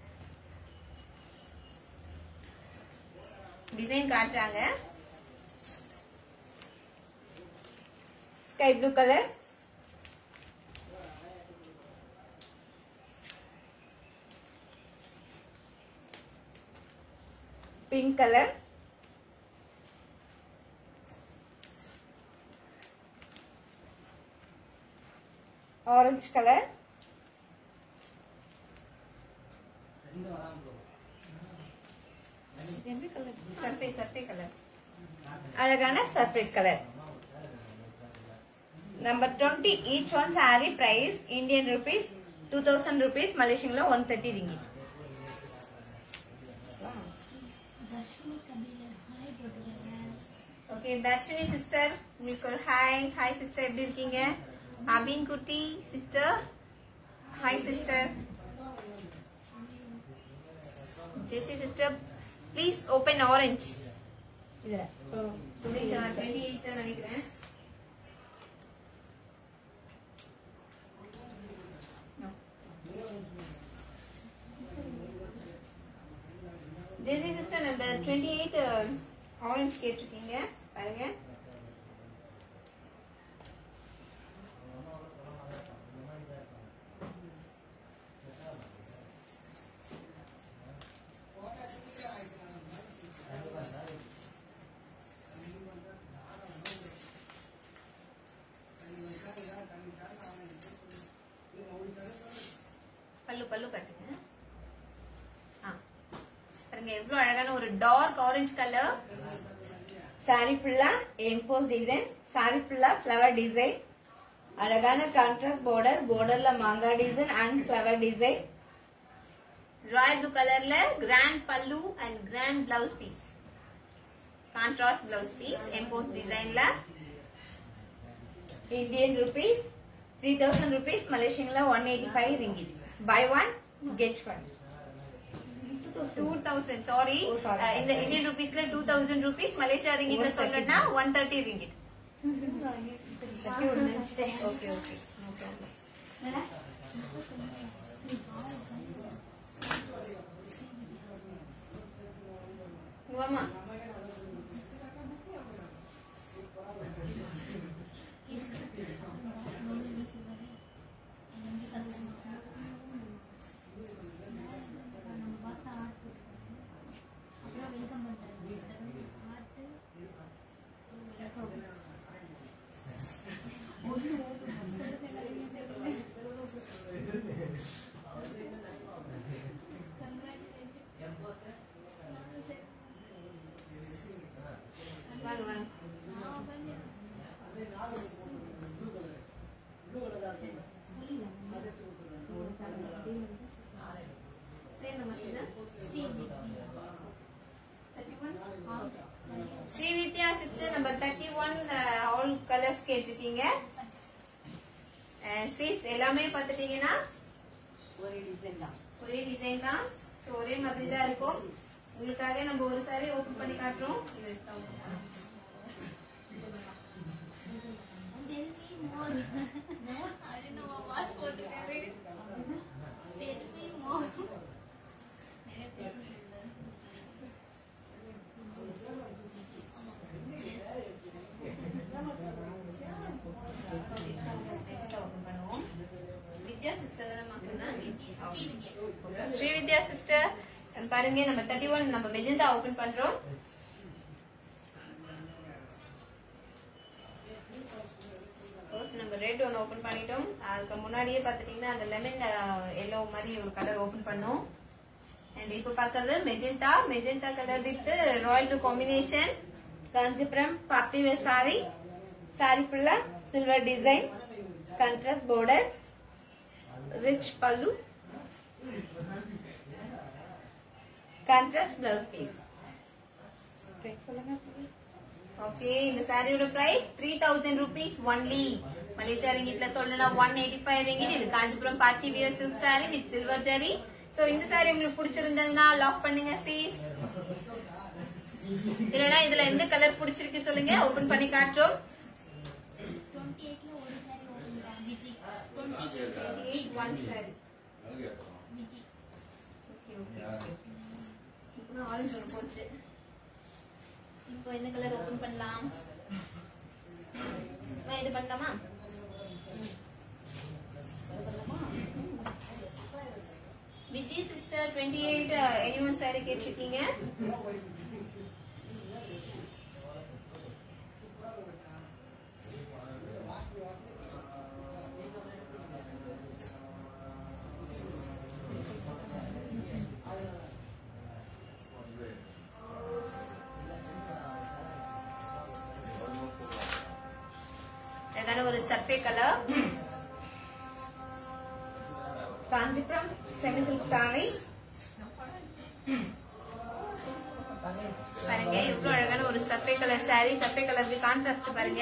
டிசைன் காட்டுறாங்க sky blue colour pink colour orange colour surface surface colour அழகான surface colour number twenty each one sorry price Indian rupees two thousand rupees மலேசியன்ல one thirty ringgit Dharshini Kabilar hi போட்டுருக்கேன் okay Dharshini sister உங்களுக்கு ஒரு hi hi sister எப்படி இருக்கீங்க அபின் குட்டி sister hi sister Jessie sister please open orange இதுல twenty eight தான் நினைக்கிறேன் No. ஜெசி சிஸ்டர் நம்ம டுவெண்ட்டி எயிட் ஆரஞ்ச் கேட்டிருக்கீங்க பாருங்க பல்லு பல்லு கட்டுங்க ஆ பாருங்க எவ்வளவு அழகான ஒரு டார்க் ஆரஞ்சு கலர் சாரி ஃபுல்லா எம்போஸ் டிசைன் சாரி ஃபுல்லா ஃபிளவர் டிசைன் அழகான கான்ட்ராஸ்ட் border borderல மாங்காய் design and flower design royal blue கலர்ல கிராண்ட் பல்லு and grand blouse piece contrast blouse piece emboss டிசைன்ல Indian rupees three thousand rupees மலேசியன்ல one eighty five ringgit buy one get one two thousand sorry Oh, sorry. இந்த Indian ருபீஸ்ல two thousand rupees Malaysia ரிங்கிட்ல சொல்லணும்னா one thirty ringgit okay okay no problem வாமா நம்ம boss பேர் நம்ம Sri Srividya sister number thirty one all colours கேட்டிருக்கீங்க sis எல்லாமே பார்த்துட்டீங்கன்னா ஒரே டிசைன் தான் ஒரே டிசைன் தான் ஸோ ஒரே மாதிரி தான் இருக்கும் உங்களுக்காக நம்ம ஒரு சாரி ஓபன் பண்ணி காட்டுறோம் இது Tell me more. I don't know what was for to tell it. Tell me more. मैंने தெரிஞ்சுக்கல. ஓபன் பண்ணுவோம் வித்யா சிஸ்டர் தானே சொன்னா ஸ்ரீவித்யா. ஸ்ரீவித்யா சிஸ்டர் பாருங்க நம்ம தேர்ட்டி ஒன் நம்ம மெஜந்தா ஓபன் பண்றோம் ஃபர்ஸ்ட் நம்ம ரெட் ஒன்று ஓபன் பண்ணிட்டோம் அதுக்கு முன்னாடியே பார்த்துட்டீங்கன்னா அந்த லெமன் எல்லோ மாதிரி ஒரு கலர் ஓபன் பண்ணோம் அண்ட் இப்போ பார்க்கறது magenta magenta colour with royal combination Kanchipuram party wear saree sorry ஃபுல்லா silver design contrast border rich pallu contrast blouse piece சொல்லுங்க please. ஓகே இந்த சாரியோட price three thousand rupees only Malaysia ரிங்கிட்ல சொல்லணும்னா ஒன் எயிட்டி ஃபைவ் ரிங்கிட் இது Kanchipuram party wear silk saree with silver zari so இந்த sorry உங்களுக்கு பிடிச்சிருந்ததுன்னா லாக் பண்ணுங்க ப்ளீஸ் இல்லனா இதுல எந்த கலர் பிடிச்சிருக்கு சொல்லுங்க ஓபன் பண்ணி காட்டுறோம் 28 ல ஒரு saree open பண்ணேன். விஜி. 28 ஒன் சாரி விஜி. இப்போ ஆரஞ்சு ஒன்று போச்சு இப்போ என்ன கலர் ஓபன் பண்ணலாம் அம்மா, இது பண்ணலாமா Viji sister twenty eight any one saree கேட்டிருக்கீங்க அழகான ஒரு சப்பே colour Kanchipuram semi silk saree பாருங்க இவ்வளவு அழகான ஒரு சப்பே கலர் saree சப்பே கலருக்கு கான்ட்ராஸ்ட் பாருங்க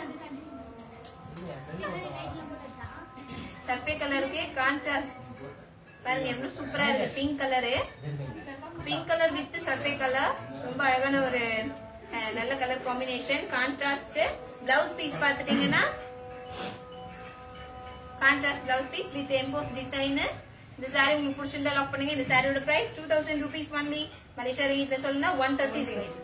சப்பே கலருக்கு கான்ட்ராஸ்ட் பாருங்க எவ்வளவு சூப்பரா இருக்கு pink colour pink colour with சப்பே கலர் ரொம்ப அழகான ஒரு அஹ், நல்ல colour combination contrast blouse piece பாத்துட்டீங்கன்னா contrast blouse piece with emboss design இந்த சாரி உங்களுக்கு பிடிச்சிருந்தா லாக் பண்ணுங்க இந்த சாரியோட price two thousand rupees only Malaysia ரிங்கிட்ல சொல்லணும்னா ஒன் தேர்ட்டி ரிங்கிட்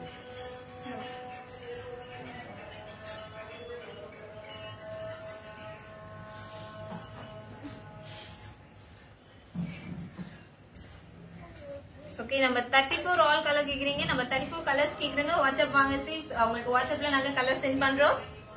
ஓகே நம்ம தேர்ட்டி ஃபோர் ஆல் கலர் கேக்குறீங்க நம்ம தேர்ட்டி ஃபோர் கலர்ஸ் கேக்குறீங்க வாட்ஸ்அப் வாங்க சி உங்களுக்கு வாட்ஸ்அப்ல நாங்க கலர் சென்ட் பண்றோம்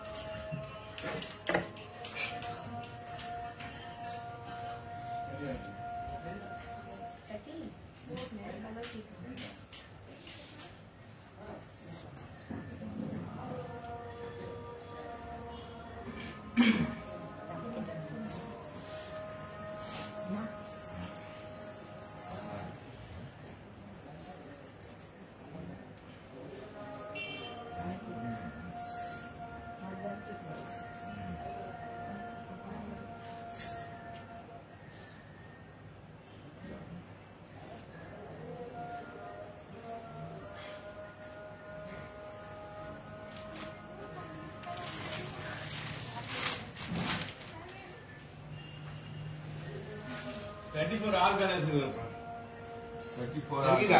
தேர்ட்டி ஃபோர் ஆல் கலர்ஸ் இருக்கும் தேர்ட்டி ஃபோர் இருக்கா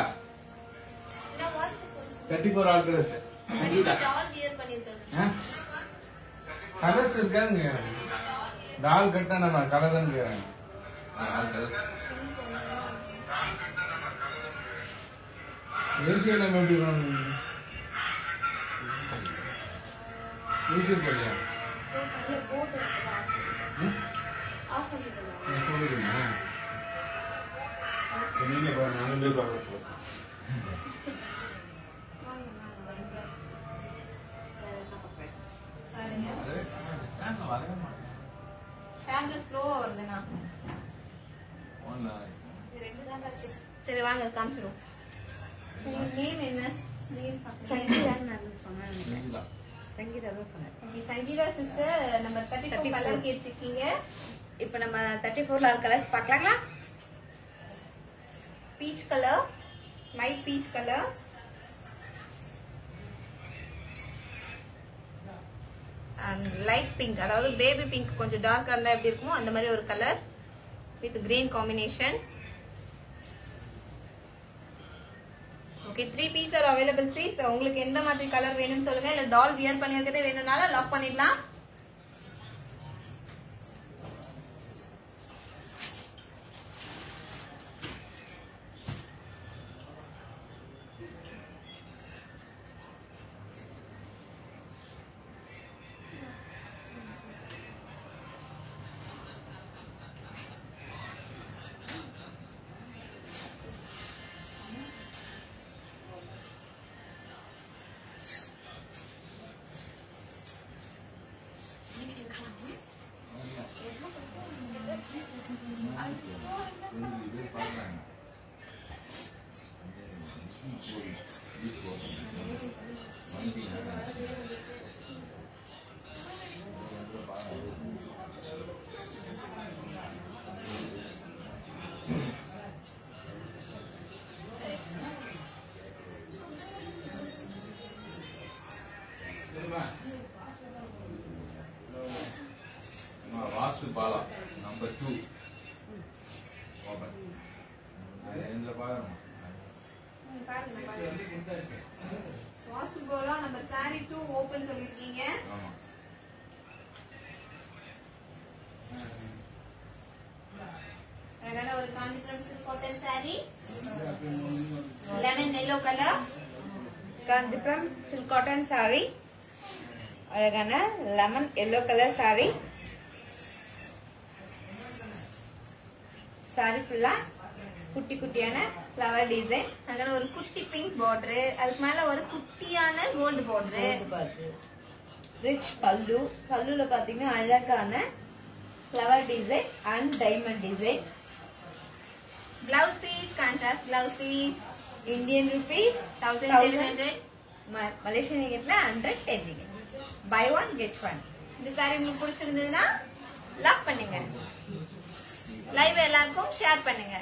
thirty four all colours colours இருக்காங்க டால் கட்டா நம்ம கலர் தான் கேட்கறேன் ஏசியில் நம்ம எப்படி பண்ணணும் ஏசி போலியா ம்? நீ போடுறீங்களா? நீங்க பாருங்க நானும் போய் பார்க்க பாருங்க வரவே மாட்டேன் கேமரா ஸ்லோவா வருதுண்ணா ஒன்னு இது ரெண்டு தான் இருக்கு சரி வாங்க காமிச்சிரும் நேம் என்ன நேம் சங்கீதான்னு நான் சொன்னேன் செஞ்சுதான் சங்கீதா தான் சொன்னேன் ஓகே சங்கீதா சிஸ்டர் நம்ம தேர்ட்டி ஃபோர் 34. கலர் கேட்டிருக்கீங்க இப்போ நம்ம தேர்ட்டி ஃபோர்ல கலர்ஸ் பார்க்கலாங்களா peach colour light peach colour light pink அதாவது பேபி பிங்க் கொஞ்சம் டார்க்கா இருந்தா எப்படி இருக்குமோ அந்த மாதிரி ஒரு colour with green combination okay three piece are available sis உங்களுக்கு எந்த மாதிரி கலர் வேணும்னு சொல்லுங்க இல்ல டால் வியர் பண்ணிருக்கதே வேணும்னாலும் லாக் பண்ணிடலாம் இது பார்க்குறாங்க வண்டி Vasu Bala number two open எந்த பார்க்கணும் வாசு கோலா நம்ம சாரி டூ ஓபன் சொல்லிருக்கீங்க ஆமா அழகான ஒரு Kanchipuram silk cotton sari lemon yellow colour Kanchipuram silk cotton sorry அழகான lemon yellow colour sorry sorry ஃபுல்லா குட்டி குட்டியான ஃப்ளவர் டிசைன் அழகான ஒரு குட்டி பிங்க் பார்டர் அதுக்கு மேல ஒரு குட்டியான கோல்டு பார்டர் ரிச் பல்லு பல்லுல பாத்தீங்கன்னா அழகான flower design and diamond design blouse piece contrast blouse piece Indian rupees thousand seven hundred Malaysian ரிங்கெட்ல hundred ten ringgit buy one get one இந்த சாரி உங்களுக்கு பிடிச்சிருந்ததுன்னா லாக் பண்ணுங்க லைவ் எல்லாருக்கும் ஷேர் பண்ணுங்க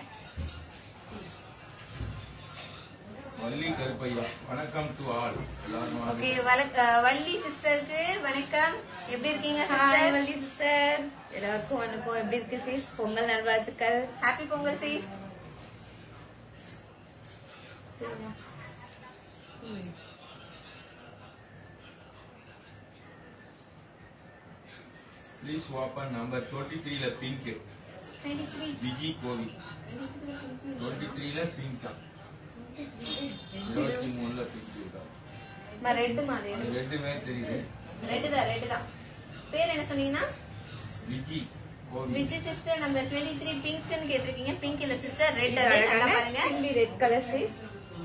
வள்ளி கருப்பையா வணக்கம் டு ஆல் எல்லாரும் ஓகே வாங்க. வள்ளி சிஸ்டருக்கு வணக்கம் எப்படி இருக்கீங்க ஹாய் சிஸ்டர் வள்ளி சிஸ்டர் எல்லாருக்கும் வணக்கம் எப்படி இருக்கு சிஸ் பொங்கல் நல்வாழ்த்துக்கள் happy Pongal sis please open number twenty த்ரீல பிங்க் விஜி கோவி டுவெண்ட்டி த்ரீல பிங்க் இருபத்தி மூணுல பிங்க் ரெட்டு மாதிரி அது ரெண்டுமே தெரியுது ரெட்டு தான் ரெட்டு தான் பேர் என்ன சொன்னீங்கன்னா விஜி கோவி விஜய் சிஸ்டர் நம்ம டுவெண்ட்டி த்ரீ பிங்க்னு கேட்டிருக்கீங்க பிங்க் இல்ல சிஸ்டர் ரெட் அது நல்லா அழகான பாருங்க சில்லி ரெட் கலர் சிஸ்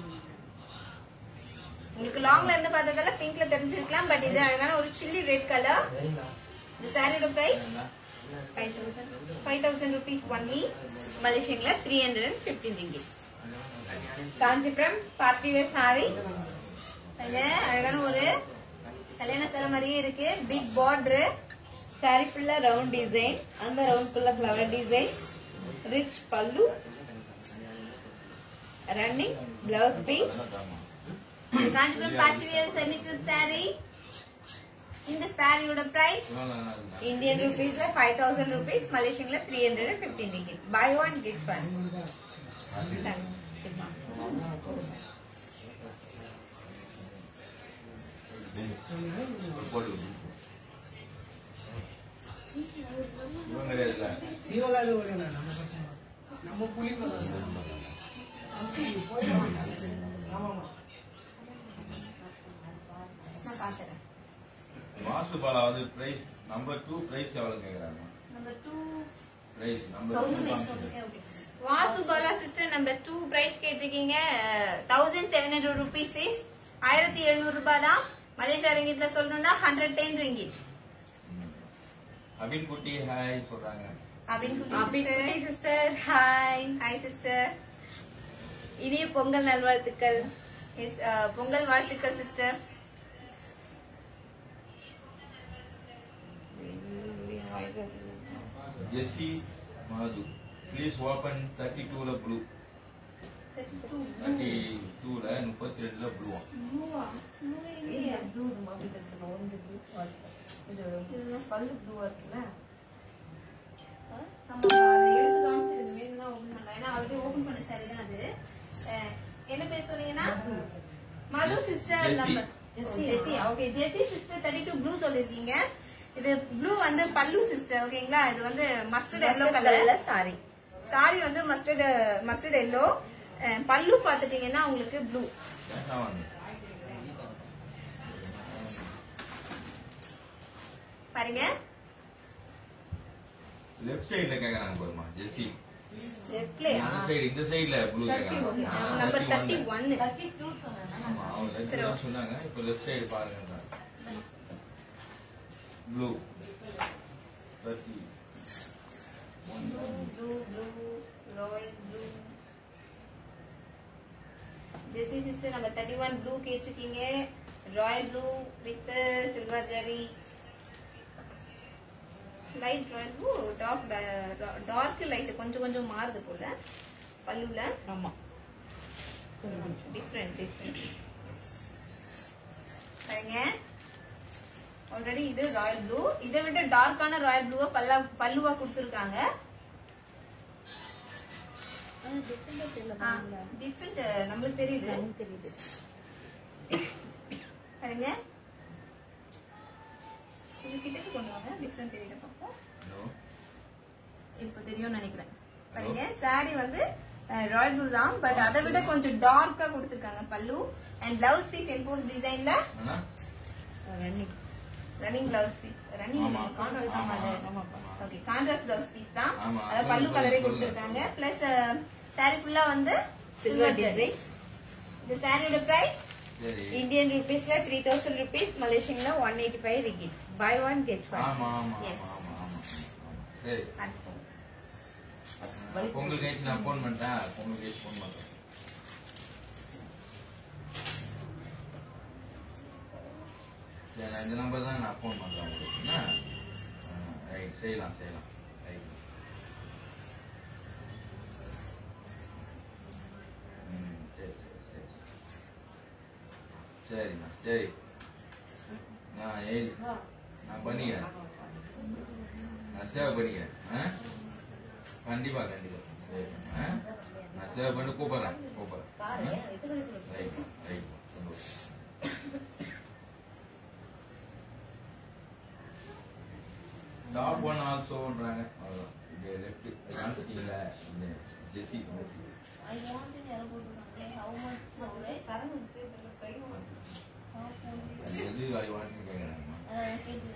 உங்களுக்கு லாங்ல இருந்து பார்த்ததால பிங்க்ல தெரிஞ்சிருக்கலாம் பட் இது அழகான ஒரு சில்லி ரெட் கலர் இந்த சாரியோட price five thousand five thousand rupees only மலேசியன்ல three hundred and fifteen ringgit Kanchipuram party wear sari அதுல அழகான ஒரு கல்யாண சேலை மாதிரியே இருக்கு பிக் பார்டர் சாரி ஃபுல்லா ரவுண்ட் டிசைன் அந்த ரவுண்ட் ஃபுல்லா ஃப்ளவர் டிசைன் ரிச் பல்லு ரன்னிங் பிளவுஸ் பீஸ் காஞ்சிபுரம் பாச்சிவியல் செமி சில்க் சாரி இந்த சாரியோட பிரைஸ் இந்தியன் ருபீஸ்ல ஃபைவ் தௌசண்ட் ருபீஸ் மலேசியன்ல three hundred and fifteen ringgit buy one get one போடு இவங்க கிடையாதுல்ல சீவலாது ஓடுங்க நம்ம பசங்க நம்ம புலி ஆமாமா நான் பாத்துறேன் வாசு பாலாவது பிரைஸ் நம்பர் டூ பிரைஸ் எவ்வளவு கேக்குறாங்க number two price number two Vasu Bala sister number two price கேட்டிருக்கீங்க thousand seven hundred rupees is ஆயிரத்தி எழுநூறு ரூபாய் தான் மலேசியா ரிங்கிட்ல சொல்லணும்னா ஹண்ட்ரட் டென் ரிங்கிட் அபின் குட்டி ஹாய் சொல்றாங்க அப்படின்னு Abin sister hi hi sister இனிய பொங்கல் நல்வாழ்த்துக்கள் எஸ் பொங்கல் வாழ்த்துக்கள் sister Jessy Madhu please open thirty டூல ப்ளூ தேர்ட்டி டூல முப்பத்தி ரெண்டுல ப்ளூவா ஆமா அதை எடுத்து காமிச்சிருங்க வேணும்னா ஓபன் பண்ணலாம் ஏன்னா ஆல்ரெடி ஓபன் பண்ண சாரி தான் அது அஹ், என்ன பேர் சொன்னீங்கன்னா Madhu sister Jessy. Number Jessy okay Jessy sister thirty two blue சொல்லிருக்கீங்க இது ப்ளூ வந்து பல்லு சிஸ்டர் ஓகேங்களா இது வந்து mustard yellow colour sorry sari வந்து மஸ்டர்ட் மஸ்டர்ட் எல்லோ பல்லு பாத்துட்டீங்கன்னா உங்களுக்கு ப்ளூ நான் வந்து பாருங்க லெஃப்ட் சைடுல கேக்குறாங்க பாருமா ஜெஸ்ஸி லெஃப்ட்லயா இந்த சைடு இந்த சைடுல ப்ளூ கேக்குறாங்க நம்பர் தேர்ட்டி ஒன் ஆமா அவங்க லெஃப்ட் தான் சொன்னாங்க இப்போ லெஃப்ட் சைடு பாருங்க blue thirty blue blue royal blue Jessy sister நம்ம தேர்ட்டி ஒன் ப்ளூ கேட்டிருக்கீங்க royal blue with silver zari light royal blue dark dark light கொஞ்சம் கொஞ்சம் மாறுது போல பல்லுல ஆமா டிஃப்ரெண்ட் டிஃப்ரெண்ட் பாருங்க ஆல்ரெடி இது ராயல் ப்ளூ இதை விட டார்க்கான ராயல் ப்ளூவா பல்லா பல்லுவா கொடுத்துருக்காங்க டிஃப்ரெண்ட் நம்மளுக்கு தெரியுது தெரியுது பாருங்க இது கிட்டக்கு கொண்டு வாங்க டிஃப்ரெண்ட் தெரியுது பார்ப்போம் ஹலோ இப்போ தெரியும்னு நினைக்கிறேன் பாருங்க சாரி வந்து ராயல் ப்ளூ தான் பட் அதை விட கொஞ்சம் டார்க்கா கொடுத்துருக்காங்க பல்லு அண்ட் பிளவுஸ் பீஸ் எம்போஸ் டிசைன்ல அண்ணா running running blouse piece running ஆமா. கான்ட்ராஸ்ட் ஆமா, தான் ஆமா. ஓகே கான்ட்ராஸ்ட் பிளவுஸ் பீஸ் தான் ஆமா, அதாவது அது பல்லு வந்து கலரே சொல்லல. கொடுத்துருக்காங்க பிளஸ் சாரி ஃபுல்லா வந்து சில்வர் சில்வர் டிசைன் இந்த சாரியோட பிரைஸ் சரி இந்தியன் ருபீஸ்ல த்ரீ தௌசண்ட் ருபீஸ் மலேசியன்ல one eighty five ringgit buy one get ஆமா ஆமா Yes. ஆமா ஆமா ஆமா சரி பொங்கல் கழிச்சு நான் ஃபோன் பண்ணிட்டேன் பொங்கல் கழிச்சு ஃபோன் பண்றேன் சரி நான் இந்த நம்பர் தான் நான் ஃபோன் பண்றேன் உங்களுக்கு என்ன ரைட் செய்யலாம் செய்யலாம் ரைட் ம் சரி சரி சரி சரிம்மா சரி நான் ஏறி நான் பண்ணிக்கிறேன் நான் சேவ் பண்ணிக்கிறேன் ஆ? கண்டிப்பா கண்டிப்பா சரி ஆ? நான் சேவ் பண்ணி கூப்பிடுறேன் கூப்பிடுறேன் ரைட் ரைட் சந்தோஷம் டாப் ஒன் ஆல்சோன்றாங்க அவ்வளோதான் இது லெஃப்ட் காமிச்சிட்டீங்களா இந்த ஜெஸ்ஸி அது எது ஐ வாண்ட்னு கேட்குறாங்கம்மா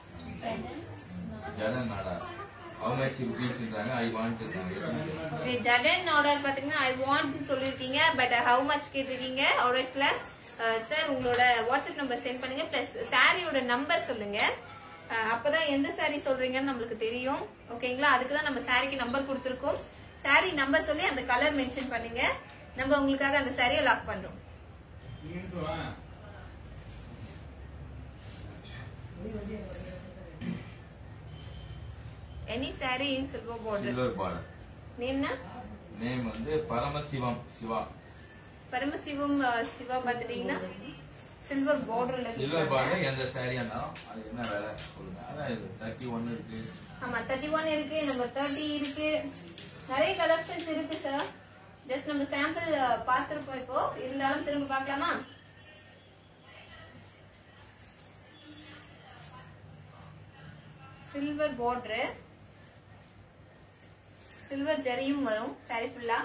ஜனன் நாடா ஹவு மச் ருபீஸ்ன்றாங்க ஐ வாண்ட் இருக்காங்க ஜடன் ஆர்டர் பாத்தீங்கன்னா ஐ வாண்ட் சொல்லிருக்கீங்க பட் ஹவு மச் கேட்டிருக்கீங்க ஆர்டர்ஸ்ல சார் உங்களோட வாட்ஸ்அப் நம்பர் சென்ட் பண்ணுங்க பிளஸ் சாரியோட நம்பர் சொல்லுங்க அஹ், அப்பதான் எந்த சாரி சொல்றீங்கன்னு நம்மளுக்கு தெரியும் ஓகேங்களா அதுக்கு தான் நம்ம சாரிக்கு நம்பர் கொடுத்துருக்கோம் சாரி நம்பர் சொல்லி அந்த கலர் மென்ஷன் பண்ணுங்க நம்ம உங்களுக்காக அந்த சாரியை லாக் பண்றோம் any sari in silver border silver border நேம்னா நேம் வந்து பரமசிவம் சிவா பரமசிவம் அஹ், சிவா பாத்துட்டீங்கன்னா சில்வர் பார்டர்ல சில்வர் பார்டர் எந்த சாரியா இருந்தாலும் அது என்ன வேலை சொல்லுங்க அதான் தேர்ட்டி ஒன் இருக்கு ஆமா தேர்ட்டி ஒன் இருக்கு நம்பர் தேர்ட்டி இருக்கு நிறைய கலெக்ஷன்ஸ் இருக்கு சார் ஜஸ்ட் நம்ம சாம்பிள் பார்த்திருப்போம் இப்போ இருந்தாலும் திரும்ப பார்க்கலாமா சில்வர் பார்டர் சில்வர் ஜரியும் வரும் சாரி ஃபுல்லா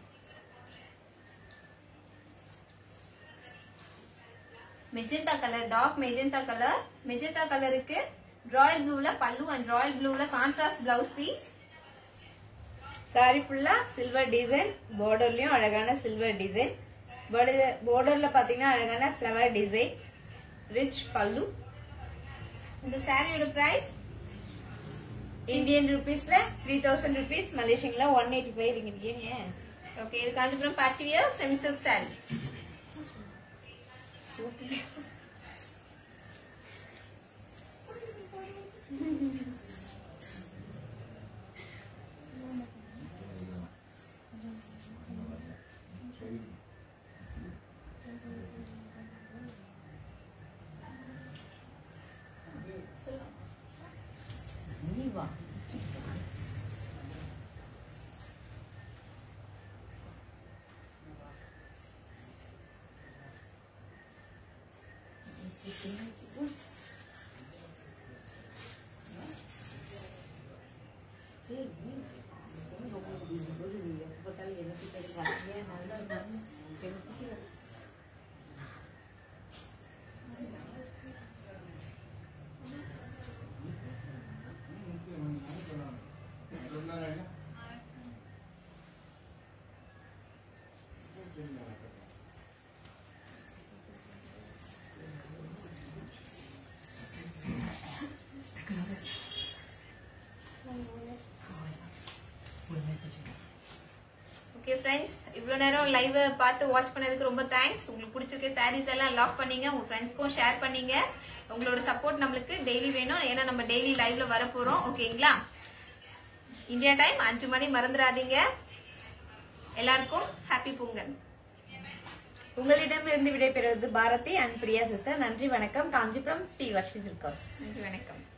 magenta colour dark magenta colour magenta கலருக்கு ராயல் ப்ளூல பல்லு அண்ட் ராயல் ப்ளூல கான்ட்ராஸ்ட் பிளவுஸ் பீஸ் சாரி ஃபுல்லா சில்வர் டிசைன் பார்டர்லயும் அழகான சில்வர் டிசைன் பார்டர்ல பாத்தீங்கன்னா அழகான ஃபிளவர் டிசைன் ரிச் பல்லு இந்த சாரியோட பிரைஸ் இந்தியன் ருபீஸ்ல த்ரீ தௌசண்ட் ருபீஸ் மலேசியன்ல ஒன் எயிட்டி ஃபைவ் இருக்கீங்க ஓகே இது Kanchipuram patch wear semi silk sari okay friends இவ்வளோ நேரம் லைவ் பார்த்து வாட்ச் பண்ணதுக்கு ரொம்ப தேங்க்ஸ் உங்களுக்கு பிடிச்சிருக்க சாரீஸ் எல்லாம் லாக் பண்ணீங்க உங்க ஃப்ரெண்ட்ஸ்க்கும் ஷேர் பண்ணீங்க உங்களோட சப்போர்ட் நம்மளுக்கு டெய்லி வேணும் ஏன்னா நம்ம டெய்லி லைவ்ல வர போறோம் ஓகேங்களா இந்தியா டைம் அஞ்சு மணி மறந்துடாதீங்க எல்லாருக்கும் ஹாப்பி பொங்கல் உங்களிடமிருந்து விடைபெறுவது பாரதி அண்ட் பிரியா சிஸ்டர் நன்றி வணக்கம் காஞ்சிபுரம் ஸ்ரீ வர்ஷி சில்கர் நன்றி வணக்கம்